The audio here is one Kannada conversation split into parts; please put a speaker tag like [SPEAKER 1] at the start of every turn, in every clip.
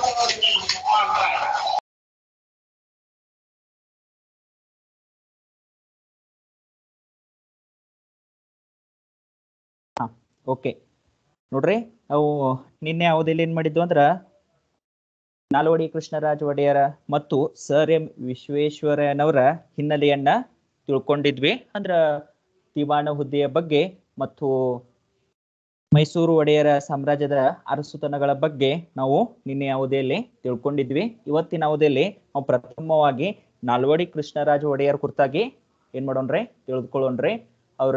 [SPEAKER 1] ಹಾ ಓಕೆ ನೋಡ್ರಿ ನಾವು ನಿನ್ನೆ ಅವಧಿಯಲ್ಲಿ ಏನ್ ಮಾಡಿದ್ವು ಅಂದ್ರ ನಾಲ್ವಡಿ ಕೃಷ್ಣರಾಜ ಒಡೆಯರ ಮತ್ತು ಸರ್ ಎಂ ವಿಶ್ವೇಶ್ವರಯ್ಯನವರ ಹಿನ್ನೆಲೆಯನ್ನ ತಿಳ್ಕೊಂಡಿದ್ವಿ ಅಂದ್ರ ದಿವಾಣ ಹುದ್ದೆಯ ಬಗ್ಗೆ ಮತ್ತು ಮೈಸೂರು ಒಡೆಯರ ಸಾಮ್ರಾಜ್ಯದ ಅರಸುತನಗಳ ಬಗ್ಗೆ ನಾವು ನಿನ್ನೆ ಅವಧಿಯಲ್ಲಿ ತಿಳ್ಕೊಂಡಿದ್ವಿ ಇವತ್ತಿನ ಅವಧಿಯಲ್ಲಿ ನಾವು ಪ್ರಥಮವಾಗಿ ನಾಲ್ವಡಿ ಕೃಷ್ಣರಾಜ ಒಡೆಯರ ಕುರಿತಾಗಿ ಏನ್ ಮಾಡೋಣ್ರಿ ತಿಳಿದುಕೊಳ್ಳೋಣ್ರಿ ಅವರ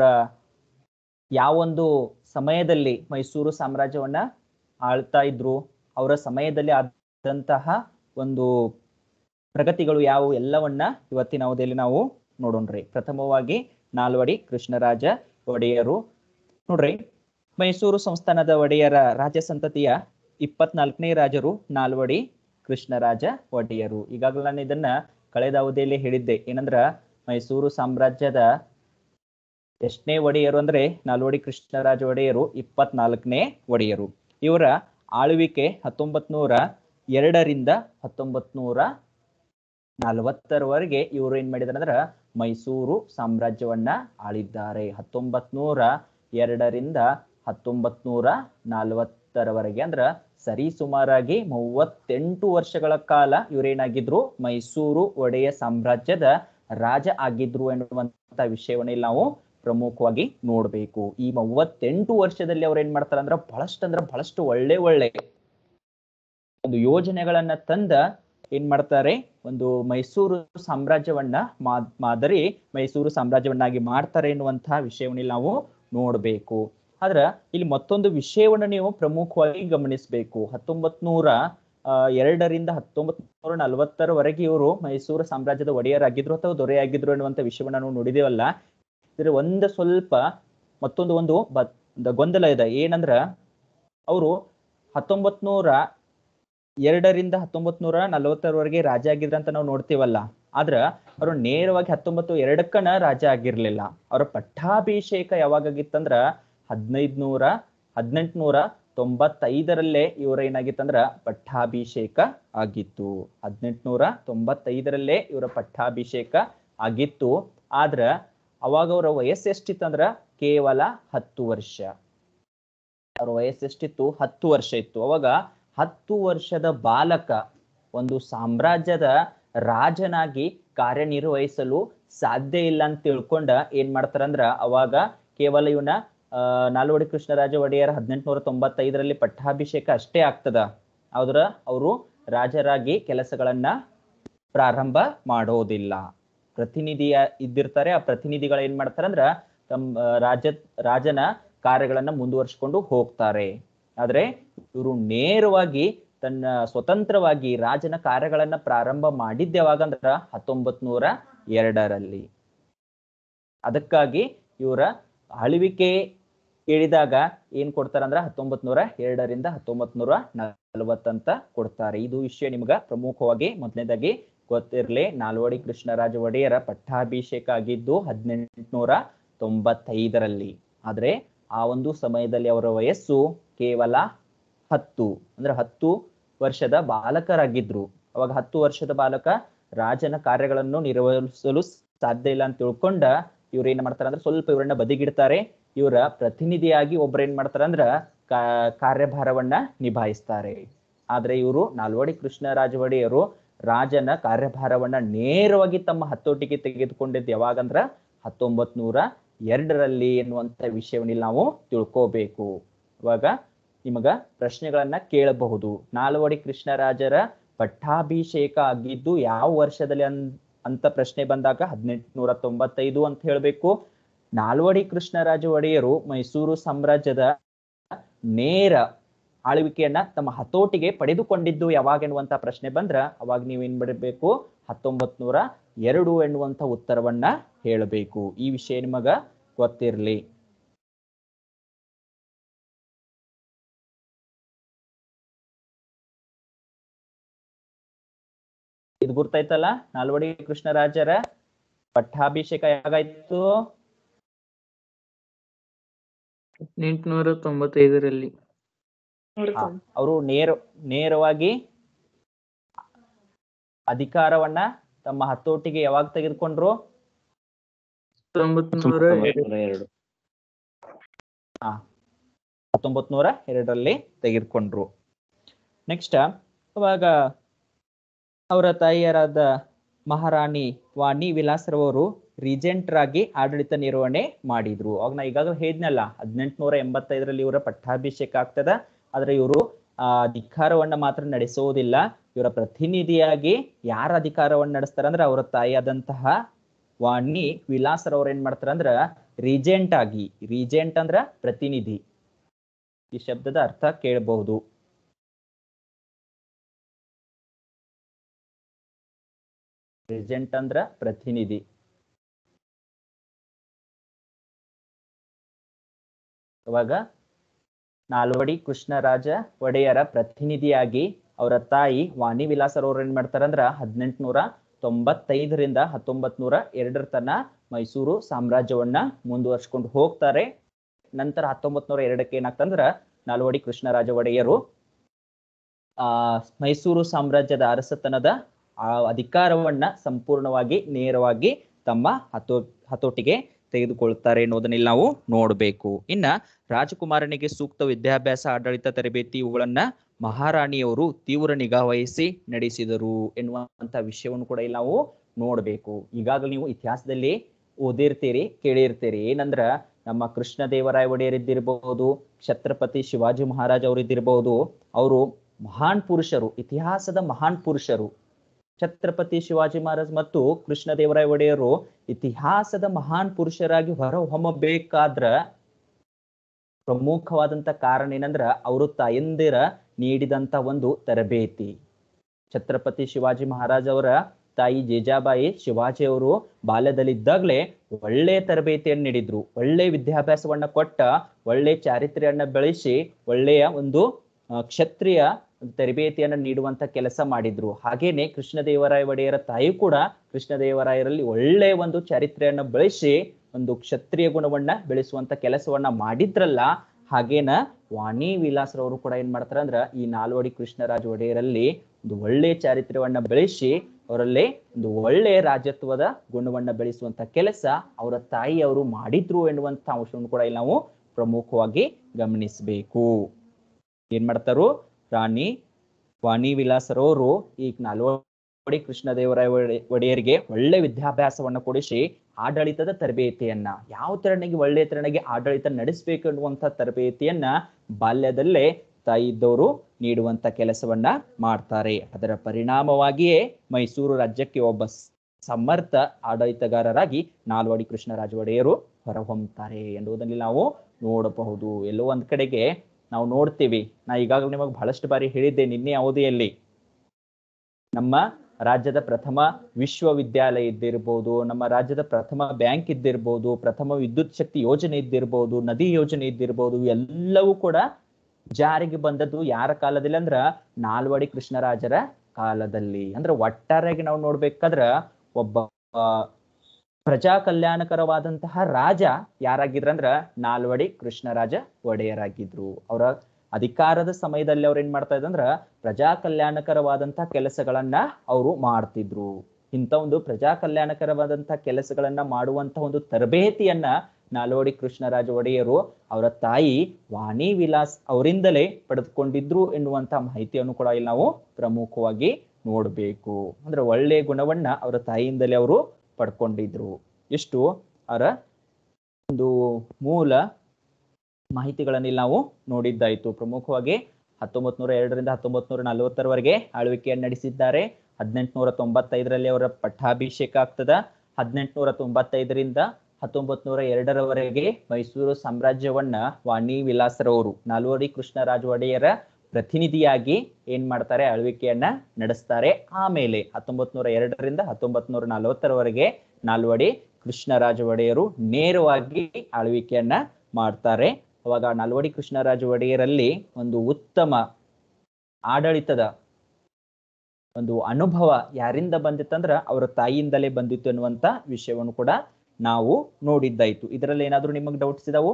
[SPEAKER 1] ಯಾವೊಂದು ಸಮಯದಲ್ಲಿ ಮೈಸೂರು ಸಾಮ್ರಾಜ್ಯವನ್ನ ಆಳ್ತಾ ಇದ್ರು ಅವರ ಸಮಯದಲ್ಲಿ ಆದಂತಹ ಒಂದು ಪ್ರಗತಿಗಳು ಯಾವುವು ಎಲ್ಲವನ್ನ ಇವತ್ತಿನ ಅವಧಿಯಲ್ಲಿ ನಾವು ನೋಡೋಣ್ರಿ ಪ್ರಥಮವಾಗಿ ನಾಲ್ವಡಿ ಕೃಷ್ಣರಾಜ ಒಡೆಯರು ನೋಡ್ರಿ ಮೈಸೂರು ಸಂಸ್ಥಾನದ ಒಡೆಯರ ರಾಜ ಸಂತತಿಯ ಇಪ್ಪತ್ನಾಲ್ಕನೇ ರಾಜರು ನಾಲ್ವಡಿ ಕೃಷ್ಣರಾಜ ಒಡೆಯರು ಈಗಾಗಲೇ ನಾನು ಇದನ್ನ ಕಳೆದ ಅವಧಿಯಲ್ಲಿ ಹೇಳಿದ್ದೆ ಏನಂದ್ರ ಮೈಸೂರು ಸಾಮ್ರಾಜ್ಯದ ಎಷ್ಟನೇ ಒಡೆಯರು ಅಂದ್ರೆ ನಾಲ್ವಡಿ ಕೃಷ್ಣರಾಜ ಒಡೆಯರು ಇಪ್ಪತ್ನಾಲ್ಕನೇ ಒಡೆಯರು ಇವರ ಆಳ್ವಿಕೆ ಹತ್ತೊಂಬತ್ ನೂರ ಎರಡರಿಂದ ಹತ್ತೊಂಬತ್ ನೂರ ನಲವತ್ತರವರೆಗೆ ಇವರು ಏನ್ ಮಾಡಿದಾರೆ ಅಂದ್ರ ಮೈಸೂರು ಸಾಮ್ರಾಜ್ಯವನ್ನ ಆಳಿದ್ದಾರೆ ಹತ್ತೊಂಬತ್ ನೂರ ಎರಡರಿಂದ ಹತ್ತೊಂಬತ್ ನೂರ ನಲವತ್ತರವರೆಗೆ ಅಂದ್ರ ಸರಿ ಸುಮಾರಾಗಿ ಮೂವತ್ತೆಂಟು ವರ್ಷಗಳ ಕಾಲ ಇವರೇನಾಗಿದ್ರು ಮೈಸೂರು ಒಡೆಯ ಸಾಮ್ರಾಜ್ಯದ ರಾಜ ಆಗಿದ್ರು ಎನ್ನುವಂತ ವಿಷಯವನ್ನ ಇಲ್ಲಿ ನಾವು ಪ್ರಮುಖವಾಗಿ ನೋಡ್ಬೇಕು ಈ ಮೂವತ್ತೆಂಟು ವರ್ಷದಲ್ಲಿ ಅವ್ರು ಏನ್ ಮಾಡ್ತಾರ ಅಂದ್ರ ಬಹಳಷ್ಟು ಅಂದ್ರ ಬಹಳಷ್ಟು ಒಳ್ಳೆ ಒಳ್ಳೆ ಒಂದು ಯೋಜನೆಗಳನ್ನ ತಂದ ಏನ್ ಮಾಡ್ತಾರೆ ಒಂದು ಮೈಸೂರು ಸಾಮ್ರಾಜ್ಯವನ್ನ ಮಾ- ಮಾದರಿ ಮೈಸೂರು ಸಾಮ್ರಾಜ್ಯವನ್ನಾಗಿ ಮಾಡ್ತಾರೆ ಎನ್ನುವಂತಹ ವಿಷಯವನ್ನ ಇಲ್ಲಿ ನಾವು ನೋಡ್ಬೇಕು ಆದ್ರ ಇಲ್ಲಿ ಮತ್ತೊಂದು ವಿಷಯವನ್ನ ನೀವು ಪ್ರಮುಖವಾಗಿ ಗಮನಿಸಬೇಕು ಹತ್ತೊಂಬತ್ ನೂರ ಆ, ಎರಡರಿಂದ ಹತ್ತೊಂಬತ್ ನೂರ ನಲವತ್ತರವರೆಗೆ ಇವರು ಮೈಸೂರು ಸಾಮ್ರಾಜ್ಯದ ಒಡೆಯರಾಗಿದ್ರು ಅಥವಾ ದೊರೆಯಾಗಿದ್ರು ಎನ್ನುವಂತ ವಿಷಯವನ್ನ ನಾವು ನೋಡಿದೇವಲ್ಲ ಇದ್ರ ಒಂದ್ ಸ್ವಲ್ಪ ಮತ್ತೊಂದು ಒಂದು ಬ- ಒಂದು ಗೊಂದಲ ಇದೆ ಏನಂದ್ರ ಅವರು ಹತ್ತೊಂಬತ್ ನೂರ ಎರಡರಿಂದ ಹತ್ತೊಂಬತ್ ನೂರ ನಲವತ್ತರವರೆಗೆ ರಾಜ ಆಗಿದ್ರಂತ ನಾವು ನೋಡ್ತೀವಲ್ಲ ಆದ್ರ ಅವರು ನೇರವಾಗಿ ಹತ್ತೊಂಬತ್ತು ಎರಡಕ್ಕನ ರಾಜ ಆಗಿರ್ಲಿಲ್ಲ ಅವರ ಪಟ್ಟಾಭಿಷೇಕ ಯಾವಾಗಾಗಿತ್ತಂದ್ರ ಹದಿನೈದು ನೂರ ಹದಿನೆಂಟುನೂರ ತೊಂಬತ್ತೈದರಲ್ಲೇ ಇವರ ಏನಾಗಿತ್ತಂದ್ರ ಪಟ್ಟಾಭಿಷೇಕ ಆಗಿತ್ತು ಹದಿನೆಂಟುನೂರ ತೊಂಬತ್ತೈದರಲ್ಲೇ ಇವರ ಪಟ್ಟಾಭಿಷೇಕ ಆಗಿತ್ತು ಆದ್ರ ಅವಾಗ ಅವರ ವಯಸ್ಸು ಎಷ್ಟಿತ್ತಂದ್ರ ಕೇವಲ ಹತ್ತು ವರ್ಷ ಅವ್ರ ವಯಸ್ಸು ಎಷ್ಟಿತ್ತು ಹತ್ತು ವರ್ಷ ಇತ್ತು ಅವಾಗ ಹತ್ತು ವರ್ಷದ ಬಾಲಕ ಒಂದು ಸಾಮ್ರಾಜ್ಯದ ರಾಜನಾಗಿ ಕಾರ್ಯನಿರ್ವಹಿಸಲು ಸಾಧ್ಯ ಇಲ್ಲ ಅಂತ ತಿಳ್ಕೊಂಡ ಏನ್ ಮಾಡ್ತಾರಂದ್ರ ಅವಾಗ ಕೇವಲ ಇವನ ಆ ನಾಲ್ವಡಿ ಕೃಷ್ಣರಾಜ ಒಡೆಯರ್ ಹದಿನೆಂಟುನೂರ ತೊಂಬತ್ತೈದರಲ್ಲಿ ಪಟ್ಟಾಭಿಷೇಕ ಅಷ್ಟೇ ಆಗ್ತದ ಆದ್ರ ಅವರು ರಾಜರಾಗಿ ಕೆಲಸಗಳನ್ನ ಪ್ರಾರಂಭ ಮಾಡೋದಿಲ್ಲ ಪ್ರತಿನಿಧಿಯ ಇದ್ದಿರ್ತಾರೆ ಆ ಪ್ರತಿನಿಧಿಗಳು ಏನ್ ಮಾಡ್ತಾರಂದ್ರ ತಮ್ಮ ರಾಜ ರಾಜನ ಕಾರ್ಯಗಳನ್ನ ಮುಂದುವರ್ಸ್ಕೊಂಡು ಹೋಗ್ತಾರೆ ಆದ್ರೆ ಇವರು ನೇರವಾಗಿ ತನ್ನ ಸ್ವತಂತ್ರವಾಗಿ ರಾಜನ ಕಾರ್ಯಗಳನ್ನ ಪ್ರಾರಂಭ ಮಾಡಿದ್ದ ಯಾವಾಗಂದ್ರ ಹತ್ತೊಂಬತ್ ನೂರ ಎರಡರಲ್ಲಿ ಅದಕ್ಕಾಗಿ ಇವರ ಆಳ್ವಿಕೆ ಕೇಳಿದಾಗ ಏನ್ ಕೊಡ್ತಾರಂದ್ರ ಹತ್ತೊಂಬತ್ ನೂರ ಎರಡರಿಂದ ಹತ್ತೊಂಬತ್ ನೂರ ನಲವತ್ತಂತ ಕೊಡ್ತಾರೆ ಇದು ವಿಷಯ ನಿಮ್ಗ ಪ್ರಮುಖವಾಗಿ ಮೊದಲನೇದಾಗಿ ಗೊತ್ತಿರ್ಲಿ ನಾಲ್ವಡಿ ಕೃಷ್ಣರಾಜ ಒಡೆಯರ ಪಟ್ಟಾಭಿಷೇಕ ಆಗಿದ್ದು ಹದಿನೆಂಟುನೂರ ತೊಂಬತ್ತೈದರಲ್ಲಿ ಆದ್ರೆ ಆ ಒಂದು ಸಮಯದಲ್ಲಿ ಅವರ ವಯಸ್ಸು ಕೇವಲ ಹತ್ತು ಅಂದ್ರೆ ಹತ್ತು ವರ್ಷದ ಬಾಲಕರಾಗಿದ್ರು ಅವಾಗ ಹತ್ತು ವರ್ಷದ ಬಾಲಕ ರಾಜನ ಕಾರ್ಯಗಳನ್ನು ನಿರ್ವಹಿಸಲು ಸಾಧ್ಯ ಇಲ್ಲ ಅಂತ ತಿಳ್ಕೊಂಡ ಇವ್ರು ಏನ್ ಮಾಡ್ತಾರ ಅಂದ್ರೆ ಸ್ವಲ್ಪ ಇವರನ್ನ ಬದಿಗಿಡ್ತಾರೆ ಇವರ ಪ್ರತಿನಿಧಿಯಾಗಿ ಒಬ್ರು ಏನ್ ಮಾಡ್ತಾರ ಅಂದ್ರ ಕಾ- ಕಾರ್ಯಭಾರವನ್ನ ನಿಭಾಯಿಸ್ತಾರೆ ಆದ್ರೆ ಇವರು ನಾಲ್ವಡಿ ಕೃಷ್ಣರಾಜ ಒಡೆಯರು ರಾಜನ ಕಾರ್ಯಭಾರವನ್ನ ನೇರವಾಗಿ ತಮ್ಮ ಹತೋಟಿಗೆ ತೆಗೆದುಕೊಂಡಿದ್ದು ಯಾವಾಗಂದ್ರ ಹತ್ತೊಂಬತ್ ನೂರ ಎರಡರಲ್ಲಿ ಎನ್ನುವಂತ ವಿಷಯವನ್ನ ಇಲ್ಲಿ ನಾವು ತಿಳ್ಕೋಬೇಕು ಇವಾಗ ನಿಮಗ ಪ್ರಶ್ನೆಗಳನ್ನ ಕೇಳಬಹುದು ನಾಲ್ವಡಿ ಕೃಷ್ಣರಾಜರ ಪಟ್ಟಾಭಿಷೇಕ ಆಗಿದ್ದು ಯಾವ ವರ್ಷದಲ್ಲಿ ಅನ್ ಅಂತ ಪ್ರಶ್ನೆ ಬಂದಾಗ ಹದಿನೆಂಟುನೂರ ತೊಂಬತ್ತೈದು ಅಂತ ಹೇಳ್ಬೇಕು ನಾಲ್ವಡಿ ಕೃಷ್ಣರಾಜ ಒಡೆಯರು ಮೈಸೂರು ಸಾಮ್ರಾಜ್ಯದ ನೇರ ಆಳ್ವಿಕೆಯನ್ನ ತಮ್ಮ ಹತೋಟಿಗೆ ಪಡೆದುಕೊಂಡಿದ್ದು ಯಾವಾಗ ಎನ್ನುವಂತ ಪ್ರಶ್ನೆ ಬಂದ್ರ ಅವಾಗ ನೀವ್ ಏನ್ ಮಾಡಬೇಕು ಹತ್ತೊಂಬತ್ ನೂರ ಎರಡು ಎನ್ನುವಂತ ಉತ್ತರವನ್ನ ಹೇಳಬೇಕು ಈ ವಿಷಯ ನಿಮಗ ಗೊತ್ತಿರ್ಲಿ ಇದು ಗುರ್ತಾಯ್ತಲ್ಲ ನಾಲ್ವಡಿ ಕೃಷ್ಣರಾಜರ ಪಟ್ಟಾಭಿಷೇಕ ಯಾವಾಗಾಯ್ತು
[SPEAKER 2] ಎಂಟುನೂರ ತೊಂಬತ್ತೈದರಲ್ಲಿ
[SPEAKER 1] ಅವರು ನೇರ ನೇರವಾಗಿ ಅಧಿಕಾರವನ್ನ ತಮ್ಮ ಹತೋಟಿಗೆ ಯಾವಾಗ ತೆಗೆದುಕೊಂಡ್ರು
[SPEAKER 2] ಹತ್ತೊಂಬತ್ ನೂರ
[SPEAKER 3] ಎರಡು
[SPEAKER 1] ಹತ್ತೊಂಬತ್ ನೂರ ಎರಡರಲ್ಲಿ ತೆಗೆದುಕೊಂಡ್ರು ನೆಕ್ಸ್ಟ್ ಅವಾಗ ಅವರ ತಾಯಿಯರಾದ ಮಹಾರಾಣಿ ವಾಣಿ ವಿಲಾಸರವರು ರೀಜೆಂಟ್ರಾಗಿ ಆಡಳಿತ ನಿರ್ವಹಣೆ ಮಾಡಿದ್ರು ಅವಾಗ ನಾ ಈಗಾಗಲೇ ಹೇಳಿದ್ನಲ್ಲ ಹದಿನೆಂಟುನೂರ ಎಂಬತ್ತೈದರಲ್ಲಿ ಇವರ ಪಟ್ಟಾಭಿಷೇಕ ಆಗ್ತದ ಆದ್ರೆ ಇವರು ಆ ಅಧಿಕಾರವನ್ನ ಮಾತ್ರ ನಡೆಸುವುದಿಲ್ಲ ಇವರ ಪ್ರತಿನಿಧಿಯಾಗಿ ಯಾರ ಅಧಿಕಾರವನ್ನ ನಡೆಸ್ತಾರ ಅಂದ್ರೆ ಅವರ ತಾಯಿಯಾದಂತಹ ವಾಣಿ ವಿಲಾಸರವ್ರು ಏನ್ ಮಾಡ್ತಾರ ಅಂದ್ರ ರೀಜೆಂಟ್ ಆಗಿ ರೀಜೆಂಟ್ ಅಂದ್ರ ಪ್ರತಿನಿಧಿ ಈ ಶಬ್ದದ ಅರ್ಥ ಕೇಳಬಹುದು ರೀಜೆಂಟ್ ಅಂದ್ರ ಪ್ರತಿನಿಧಿ ಅವಾಗ ನಾಲ್ವಡಿ ಕೃಷ್ಣರಾಜ ಒಡೆಯರ ಪ್ರತಿನಿಧಿಯಾಗಿ ಅವರ ತಾಯಿ ವಾಣಿ ವಿಲಾಸರವ್ರು ಏನ್ ಮಾಡ್ತಾರಂದ್ರ ಹದಿನೆಂಟುನೂರ ತೊಂಬತ್ತೈದರಿಂದ ಹತ್ತೊಂಬತ್ ನೂರ ಎರಡರ ತನ ಮೈಸೂರು ಸಾಮ್ರಾಜ್ಯವನ್ನ ಮುಂದುವರ್ಸ್ಕೊಂಡು ಹೋಗ್ತಾರೆ ನಂತರ ಹತ್ತೊಂಬತ್ ನೂರ ಎರಡಕ್ಕೆ ಏನಾಗ್ತಂದ್ರ ನಾಲ್ವಡಿ ಕೃಷ್ಣರಾಜ ಒಡೆಯರು ಆ ಮೈಸೂರು ಸಾಮ್ರಾಜ್ಯದ ಅರಸತನದ ಆ ಅಧಿಕಾರವನ್ನ ಸಂಪೂರ್ಣವಾಗಿ ನೇರವಾಗಿ ತಮ್ಮ ಹತೋ ಹತೋಟಿಗೆ ತೆಗೆದುಕೊಳ್ತಾರೆ ಅನ್ನೋದನ್ನ ಇಲ್ಲಿ ನಾವು ನೋಡಬೇಕು ಇನ್ನ ರಾಜಕುಮಾರನಿಗೆ ಸೂಕ್ತ ವಿದ್ಯಾಭ್ಯಾಸ ಆಡಳಿತ ತರಬೇತಿ ಇವುಗಳನ್ನ ಮಹಾರಾಣಿಯವರು ತೀವ್ರ ನಿಗಾ ವಹಿಸಿ ನಡೆಸಿದರು ಎನ್ನುವಂತ ವಿಷಯವನ್ನು ಕೂಡ ಇಲ್ಲಿ ನಾವು ನೋಡ್ಬೇಕು ಈಗಾಗಲೇ ನೀವು ಇತಿಹಾಸದಲ್ಲಿ ಓದಿರ್ತೀರಿ ಕೇಳಿರ್ತೀರಿ ಏನಂದ್ರ ನಮ್ಮ ಕೃಷ್ಣ ದೇವರಾಯ ಒಡೆಯರಿದ್ದಿರಬಹುದು ಛತ್ರಪತಿ ಶಿವಾಜಿ ಮಹಾರಾಜ್ ಅವರಿದ್ದಿರಬಹುದು ಅವರು ಮಹಾನ್ ಪುರುಷರು ಇತಿಹಾಸದ ಮಹಾನ್ ಪುರುಷರು ಛತ್ರಪತಿ ಶಿವಾಜಿ ಮಹಾರಾಜ್ ಮತ್ತು ಕೃಷ್ಣ ದೇವರಾಯ ಒಡೆಯರು ಇತಿಹಾಸದ ಮಹಾನ್ ಪುರುಷರಾಗಿ ಹೊರ ಹೊಮ್ಮಬೇಕಾದ್ರ ಪ್ರಮುಖವಾದಂತ ಕಾರಣ ಏನಂದ್ರ ಅವರು ತಾಯಂದಿರ ನೀಡಿದಂತ ಒಂದು ತರಬೇತಿ ಛತ್ರಪತಿ ಶಿವಾಜಿ ಮಹಾರಾಜ್ ಅವರ ತಾಯಿ ಜೇಜಾಬಾಯಿ ಶಿವಾಜಿ ಅವರು ಬಾಲ್ಯದಲ್ಲಿದ್ದಾಗಲೇ ಒಳ್ಳೆ ತರಬೇತಿಯನ್ನು ನೀಡಿದ್ರು ಒಳ್ಳೆ ವಿದ್ಯಾಭ್ಯಾಸವನ್ನ ಕೊಟ್ಟ ಒಳ್ಳೆ ಚಾರಿತ್ರ್ಯವನ್ನ ಬೆಳೆಸಿ ಒಳ್ಳೆಯ ಒಂದು ಆ, ಕ್ಷತ್ರಿಯ ತರಬೇತಿಯನ್ನ ನೀಡುವಂತ ಕೆಲಸ ಮಾಡಿದ್ರು ಹಾಗೇನೆ ಕೃಷ್ಣದೇವರಾಯ ಒಡೆಯರ ತಾಯಿ ಕೂಡ ಕೃಷ್ಣದೇವರಾಯರಲ್ಲಿ ಒಳ್ಳೆ ಒಂದು ಚಾರಿತ್ರ್ಯವನ್ನ ಬೆಳೆಸಿ ಒಂದು ಕ್ಷತ್ರಿಯ ಗುಣವನ್ನ ಬೆಳೆಸುವಂತ ಕೆಲಸವನ್ನ ಮಾಡಿದ್ರಲ್ಲ ಹಾಗೇನ ವಾಣಿ ವಿಲಾಸರವರು ಕೂಡ ಏನ್ ಮಾಡ್ತಾರ ಅಂದ್ರ ಈ ನಾಲ್ವಡಿ ಕೃಷ್ಣರಾಜ ಒಡೆಯರಲ್ಲಿ ಒಂದು ಒಳ್ಳೆ ಚಾರಿತ್ರ್ಯವನ್ನ ಬೆಳೆಸಿ ಅವರಲ್ಲಿ ಒಂದು ಒಳ್ಳೆ ರಾಜತ್ವದ ಗುಣವನ್ನ ಬೆಳೆಸುವಂತ ಕೆಲಸ ಅವರ ತಾಯಿ ಅವರು ಮಾಡಿದ್ರು ಎನ್ನುವಂತ ಅಂಶವನ್ನು ಕೂಡ ಇಲ್ಲಿ ನಾವು ಪ್ರಮುಖವಾಗಿ ಗಮನಿಸಬೇಕು ಏನ್ ಮಾಡ್ತಾರು ರಾಣಿ ವಾಣಿ ವಿಲಾಸರವರು ಈ ನಾಲ್ವಡಿ ಕೃಷ್ಣದೇವರಾಯ ಒಡೆ- ಒಡೆಯರಿಗೆ ಒಳ್ಳೆ ವಿದ್ಯಾಭ್ಯಾಸವನ್ನ ಕೊಡಿಸಿ ಆಡಳಿತದ ತರಬೇತಿಯನ್ನ ಯಾವ ತೆರನಿಗೆ ಒಳ್ಳೆ ತೆರನಿಗೆ ಆಡಳಿತ ನಡೆಸಬೇಕು ಅನ್ನುವಂತ ತರಬೇತಿಯನ್ನ ಬಾಲ್ಯದಲ್ಲೇ ತಾಯಿ ಇದ್ದವರು ನೀಡುವಂತ ಕೆಲಸವನ್ನ ಮಾಡ್ತಾರೆ ಅದರ ಪರಿಣಾಮವಾಗಿಯೇ ಮೈಸೂರು ರಾಜ್ಯಕ್ಕೆ ಒಬ್ಬ ಸ್- ಸಮರ್ಥ ಆಡಳಿತಗಾರರಾಗಿ ನಾಲ್ವಡಿ ಕೃಷ್ಣರಾಜ ಒಡೆಯರು ಹೊರಹೊಮ್ಮುತ್ತಾರೆ ಎನ್ನುವುದನ್ನು ನಾವು ನೋಡಬಹುದು ಎಲ್ಲೋ ಒಂದ್ ಕಡೆಗೆ ನಾವು ನೋಡ್ತೀವಿ ನಾ ಈಗಾಗಲೇ ನಿಮಗೆ ಬಹಳಷ್ಟು ಬಾರಿ ಹೇಳಿದ್ದೆ ನಿನ್ನೆ ಅವಧಿಯಲ್ಲಿ ನಮ್ಮ ರಾಜ್ಯದ ಪ್ರಥಮ ವಿಶ್ವವಿದ್ಯಾಲಯ ಇದ್ದಿರ್ಬೋದು ನಮ್ಮ ರಾಜ್ಯದ ಪ್ರಥಮ ಬ್ಯಾಂಕ್ ಇದ್ದಿರ್ಬೋದು ಪ್ರಥಮ ವಿದ್ಯುತ್ ಶಕ್ತಿ ಯೋಜನೆ ಇದ್ದಿರ್ಬೋದು ನದಿ ಯೋಜನೆ ಇದ್ದಿರ್ಬೋದು ಎಲ್ಲವೂ ಕೂಡ ಜಾರಿಗೆ ಬಂದದ್ದು ಯಾರ ಕಾಲದಲ್ಲಿ ಅಂದ್ರ ನಾಲ್ವಡಿ ಕೃಷ್ಣರಾಜರ ಕಾಲದಲ್ಲಿ ಅಂದ್ರೆ ಒಟ್ಟಾರೆಯಾಗಿ ನಾವು ನೋಡ್ಬೇಕಾದ್ರ ಒಬ್ಬ ಆ, ಪ್ರಜಾ ಕಲ್ಯಾಣಕರವಾದಂತಹ ರಾಜ ಯಾರಾಗಿದ್ರಂದ್ರ ನಾಲ್ವಡಿ ಕೃಷ್ಣರಾಜ ಒಡೆಯರಾಗಿದ್ರು ಅವರ ಅಧಿಕಾರದ ಸಮಯದಲ್ಲಿ ಅವ್ರು ಏನ್ ಮಾಡ್ತಾ ಇದ್ರಂದ್ರ ಪ್ರಜಾ ಕಲ್ಯಾಣಕರವಾದಂತಹ ಕೆಲಸಗಳನ್ನ ಅವರು ಮಾಡ್ತಿದ್ರು ಇಂಥ ಒಂದು ಪ್ರಜಾ ಕಲ್ಯಾಣಕರವಾದಂತಹ ಕೆಲಸಗಳನ್ನ ಮಾಡುವಂತಹ ಒಂದು ತರಬೇತಿಯನ್ನ ನಾಲ್ವಡಿ ಕೃಷ್ಣರಾಜ ಒಡೆಯರು ಅವರ ತಾಯಿ ವಾಣಿ ವಿಲಾಸ್ ಅವರಿಂದಲೇ ಪಡೆದುಕೊಂಡಿದ್ರು ಎನ್ನುವಂತ ಮಾಹಿತಿಯನ್ನು ಕೂಡ ಇಲ್ಲಿ ನಾವು ಪ್ರಮುಖವಾಗಿ ನೋಡ್ಬೇಕು ಅಂದ್ರೆ ಒಳ್ಳೆಯ ಗುಣವನ್ನ ಅವರ ತಾಯಿಯಿಂದಲೇ ಅವರು ಪಡ್ಕೊಂಡಿದ್ರು ಎಷ್ಟು ಅವರ ಒಂದು ಮೂಲ ಮಾಹಿತಿಗಳನ್ನು ಇಲ್ಲಿ ನಾವು ನೋಡಿದ್ದಾಯ್ತು ಪ್ರಮುಖವಾಗಿ ಹತ್ತೊಂಬತ್ ನೂರ ಎರಡರಿಂದ ಹತ್ತೊಂಬತ್ ನೂರ ನಲವತ್ತರವರೆಗೆ ಆಳ್ವಿಕೆಯನ್ನು ನಡೆಸಿದ್ದಾರೆ ಹದಿನೆಂಟುನೂರ ತೊಂಬತ್ತೈದರಲ್ಲಿ ಅವರ ಪಟ್ಟಾಭಿಷೇಕ ಆಗ್ತದ ಹದಿನೆಂಟುನೂರ ತೊಂಬತ್ತೈದರಿಂದ ಹತ್ತೊಂಬತ್ ನೂರ ಎರಡರವರೆಗೆ ಮೈಸೂರು ಸಾಮ್ರಾಜ್ಯವನ್ನ ವಾಣಿ ವಿಲಾಸರವರು ನಾಲ್ವಡಿ ಕೃಷ್ಣರಾಜ ಒಡೆಯರ ಪ್ರತಿನಿಧಿಯಾಗಿ ಏನ್ ಮಾಡ್ತಾರೆ ಆಳ್ವಿಕೆಯನ್ನ ನಡೆಸ್ತಾರೆ ಆಮೇಲೆ ಹತ್ತೊಂಬತ್ ನೂರ ಎರಡರಿಂದ ಹತ್ತೊಂಬತ್ ನೂರ ನಲವತ್ತರವರೆಗೆ ನಾಲ್ವಡಿ ಕೃಷ್ಣರಾಜ ಒಡೆಯರು ನೇರವಾಗಿ ಆಳ್ವಿಕೆಯನ್ನ ಮಾಡ್ತಾರೆ ಅವಾಗ ನಾಲ್ವಡಿ ಕೃಷ್ಣರಾಜ ಒಡೆಯರಲ್ಲಿ ಒಂದು ಉತ್ತಮ ಆಡಳಿತದ ಒಂದು ಅನುಭವ ಯಾರಿಂದ ಬಂದಿತ್ತಂದ್ರ ಅವರ ತಾಯಿಯಿಂದಲೇ ಬಂದಿತ್ತು ಅನ್ನುವಂತ ವಿಷಯವನ್ನು ಕೂಡ ನಾವು ನೋಡಿದ್ದಾಯ್ತು ಇದರಲ್ಲಿ ಏನಾದ್ರೂ ನಿಮಗೆ ಡೌಟ್ಸ್ ಇದಾವು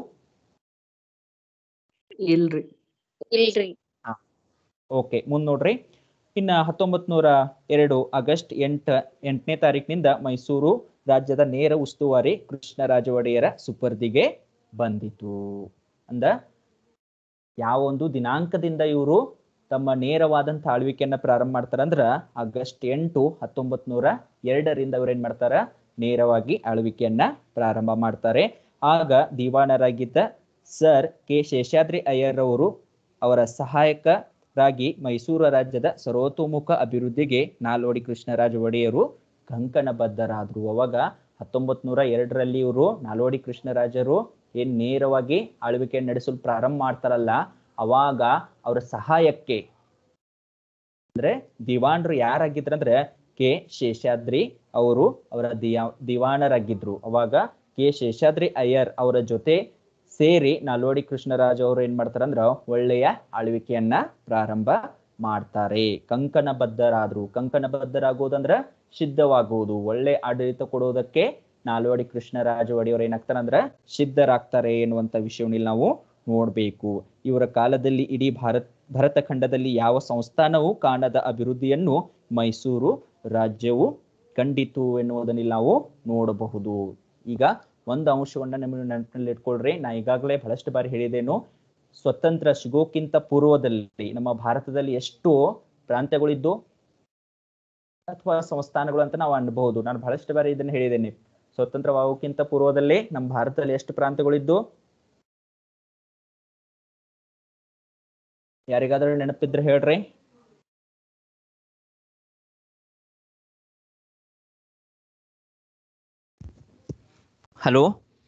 [SPEAKER 2] ಇಲ್ರಿ
[SPEAKER 4] ಇಲ್ರಿ
[SPEAKER 1] ಓಕೆ ಮುಂದ್ ನೋಡ್ರಿ ಇನ್ನ ಹತ್ತೊಂಬತ್ ನೂರ ಎರಡು ಆಗಸ್ಟ್ ಎಂಟ ಎಂಟನೇ ತಾರೀಕಿನಿಂದ ಮೈಸೂರು ರಾಜ್ಯದ ನೇರ ಉಸ್ತುವಾರಿ ಕೃಷ್ಣರಾಜ ಒಡೆಯರ ಸುಪರ್ದಿಗೆ ಬಂದಿತು ಅಂದ ಯಾವ ಒಂದು ದಿನಾಂಕದಿಂದ ಇವರು ತಮ್ಮ ನೇರವಾದಂತ ಆಳ್ವಿಕೆಯನ್ನ ಪ್ರಾರಂಭ ಮಾಡ್ತಾರಂದ್ರ ಆಗಸ್ಟ್ ಎಂಟು ಹತ್ತೊಂಬತ್ ನೂರ ಎರಡರಿಂದ ಇವ್ರು ಏನ್ ಮಾಡ್ತಾರ ನೇರವಾಗಿ ಆಳ್ವಿಕೆಯನ್ನ ಪ್ರಾರಂಭ ಮಾಡ್ತಾರೆ ಆಗ ದಿವಾಣರಾಗಿದ್ದ ಸರ್ ಕೆ ಶೇಷಾದ್ರಿ ಅಯ್ಯರ್ ಅವರು ಅವರ ಸಹಾಯಕರಾಗಿ ಮೈಸೂರು ರಾಜ್ಯದ ಸರ್ವತೋಮುಖ ಅಭಿವೃದ್ಧಿಗೆ ನಾಲ್ವಡಿ ಕೃಷ್ಣರಾಜ ಒಡೆಯರು ಕಂಕಣಬದ್ಧರಾದ್ರು ಅವಾಗ ಹತ್ತೊಂಬತ್ ನೂರ ಎರಡರಲ್ಲಿ ಇವರು ನಾಲ್ವಡಿ ಕೃಷ್ಣರಾಜರು ಏನ್ ನೇರವಾಗಿ ಆಳ್ವಿಕೆ ನಡೆಸಲು ಪ್ರಾರಂಭ ಮಾಡ್ತಾರಲ್ಲ ಅವಾಗ ಅವರ ಸಹಾಯಕ್ಕೆ ಅಂದ್ರೆ ದಿವಾಣರು ಯಾರಾಗಿದ್ರಂದ್ರೆ ಕೆ ಶೇಷಾದ್ರಿ ಅವರು ಅವರ ದಿಯಾ ದಿವಾಣರಾಗಿದ್ರು ಅವಾಗ ಕೆ ಶೇಷಾದ್ರಿ ಅಯ್ಯರ್ ಅವರ ಜೊತೆ ಸೇರಿ ನಾಲ್ವಡಿ ಕೃಷ್ಣರಾಜ್ ಅವರು ಏನ್ ಮಾಡ್ತಾರಂದ್ರ ಒಳ್ಳೆಯ ಆಳ್ವಿಕೆಯನ್ನ ಪ್ರಾರಂಭ ಮಾಡ್ತಾರೆ ಕಂಕಣಬದ್ಧರಾದ್ರು ಕಂಕಣಬದ್ಧರಾಗೋದಂದ್ರ ಸಿದ್ಧವಾಗುವುದು ಒಳ್ಳೆ ಆಡಳಿತ ಕೊಡೋದಕ್ಕೆ ನಾಲ್ವಡಿ ಕೃಷ್ಣರಾಜ ಒಡೆಯವರು ಏನಾಗ್ತಾರಂದ್ರ ಸಿದ್ಧರಾಗ್ತಾರೆ ಎನ್ನುವಂತ ವಿಷಯವನ್ನು ಇಲ್ಲಿ ನಾವು ನೋಡ್ಬೇಕು ಇವರ ಕಾಲದಲ್ಲಿ ಇಡೀ ಭಾರತ್ ಭರತ ಖಂಡದಲ್ಲಿ ಯಾವ ಸಂಸ್ಥಾನವೂ ಕಾಣದ ಅಭಿವೃದ್ಧಿಯನ್ನು ಮೈಸೂರು ರಾಜ್ಯವು ಕಂಡಿತು ಎನ್ನುವುದನ್ನು ಇಲ್ಲಿ ನಾವು ನೋಡಬಹುದು ಈಗ ಒಂದು ಅಂಶವನ್ನ ನಿಮಗೆ ನೆನಪಿನಲ್ಲಿ ಇಟ್ಕೊಳ್ರಿ ನಾ ಈಗಾಗಲೇ ಬಹಳಷ್ಟು ಬಾರಿ ಹೇಳಿದೇನು ಸ್ವತಂತ್ರ ಸಿಗೋಕ್ಕಿಂತ ಪೂರ್ವದಲ್ಲಿ ನಮ್ಮ ಭಾರತದಲ್ಲಿ ಎಷ್ಟು ಪ್ರಾಂತ್ಯಗಳಿದ್ದು ಅಥವಾ ಸಂಸ್ಥಾನಗಳು ಅಂತ ನಾವು ಅನ್ಬಹುದು ನಾನು ಬಹಳಷ್ಟು ಬಾರಿ ಇದನ್ನ ಹೇಳಿದ್ದೇನೆ ಸ್ವತಂತ್ರವಾಗೋಕ್ಕಿಂತ ಪೂರ್ವದಲ್ಲಿ ನಮ್ಮ ಭಾರತದಲ್ಲಿ ಎಷ್ಟು ಪ್ರಾಂತ್ಯಗಳಿದ್ದು ಯಾರಿಗಾದ್ರೂ ನೆನಪಿದ್ರೆ ಹೇಳ್ರಿ ಹಲೋ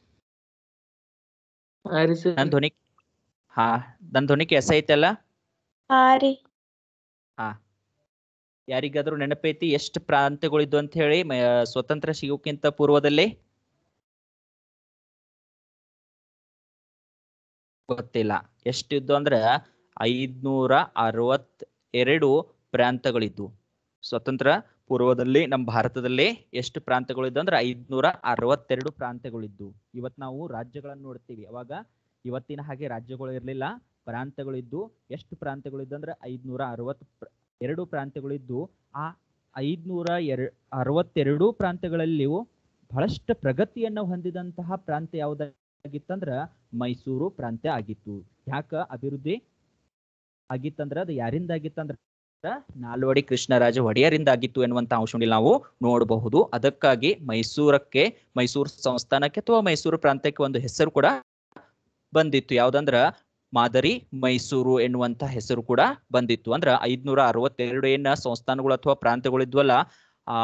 [SPEAKER 2] ಹಾ ರೀ ಸರ್
[SPEAKER 1] ನನ್ ಧ್ವನಿ ಹಾ ನನ್ ಧ್ವನಿ ಕೆಸ ಐತಲ್ಲ
[SPEAKER 3] ಹಾ ರೀ
[SPEAKER 1] ಯಾರಿಗಾದ್ರೂ ನೆನಪೈತಿ ಎಷ್ಟು ಪ್ರಾಂತ್ಯಗಳಿದ್ದು ಅಂತ ಹೇಳಿ ಮ- ಸ್ವತಂತ್ರ ಸಿಗೋಕ್ಕಿಂತ ಪೂರ್ವದಲ್ಲಿ ಗೊತ್ತಿಲ್ಲ ಎಷ್ಟಿದ್ದು ಅಂದ್ರ ಐದ್ನೂರ ಅರವತ್ ಎರಡು ಪ್ರಾಂತಗಳಿದ್ದು ಸ್ವತಂತ್ರ ಪೂರ್ವದಲ್ಲಿ ನಮ್ಮ ಭಾರತದಲ್ಲಿ ಎಷ್ಟು ಪ್ರಾಂತ್ಯಗಳಿದ್ದು ಅಂದ್ರೆ ಐದ್ನೂರ ಅರವತ್ತೆರಡು ಪ್ರಾಂತ್ಯಗಳಿದ್ದು ಇವತ್ ನಾವು ರಾಜ್ಯಗಳನ್ನು ನೋಡ್ತೀವಿ ಅವಾಗ ಇವತ್ತಿನ ಹಾಗೆ ರಾಜ್ಯಗಳು ಇರ್ಲಿಲ್ಲ ಪ್ರಾಂತ್ಯಗಳಿದ್ದು ಎಷ್ಟು ಪ್ರಾಂತ್ಯಗಳಿದ್ದು ಅಂದ್ರೆ ಐದ್ನೂರ ಅರವತ್ ಪ್ರ- ಎರಡು ಪ್ರಾಂತ್ಯಗಳಿದ್ದು ಆ ಐದ್ನೂರ ಎರ ಅರವತ್ತೆರಡು ಪ್ರಾಂತ್ಯಗಳಲ್ಲಿಯೂ ಬಹಳಷ್ಟು ಪ್ರಗತಿಯನ್ನು ಹೊಂದಿದಂತಹ ಪ್ರಾಂತ್ಯ ಯಾವ್ದಾಗಿತ್ತಂದ್ರ ಮೈಸೂರು ಪ್ರಾಂತ್ಯ ಆಗಿತ್ತು ಯಾಕ ಅಭಿವೃದ್ಧಿ ಆಗಿತ್ತಂದ್ರ ಅದು ಯಾರಿಂದ ಆಗಿತ್ತಂದ್ರ ನಾಲ್ವಡಿ ಕೃಷ್ಣರಾಜ ಒಡೆಯರಿಂದ ಆಗಿತ್ತು ಎನ್ನುವಂತ ಅಂಶದಲ್ಲಿ ನಾವು ನೋಡಬಹುದು ಅದಕ್ಕಾಗಿ ಮೈಸೂರಕ್ಕೆ ಮೈಸೂರು ಸಂಸ್ಥಾನಕ್ಕೆ ಅಥವಾ ಮೈಸೂರು ಪ್ರಾಂತ್ಯಕ್ಕೆ ಒಂದು ಹೆಸರು ಕೂಡ ಬಂದಿತ್ತು ಯಾವ್ದಂದ್ರ ಮಾದರಿ ಮೈಸೂರು ಎನ್ನುವಂತ ಹೆಸರು ಕೂಡ ಬಂದಿತ್ತು ಅಂದ್ರ ಐದ್ನೂರ ಅರವತ್ತೆರಡು ಏನ ಸಂಸ್ಥಾನಗಳು ಅಥವಾ ಪ್ರಾಂತ್ಯಗಳಿದ್ವಲ್ಲ ಆ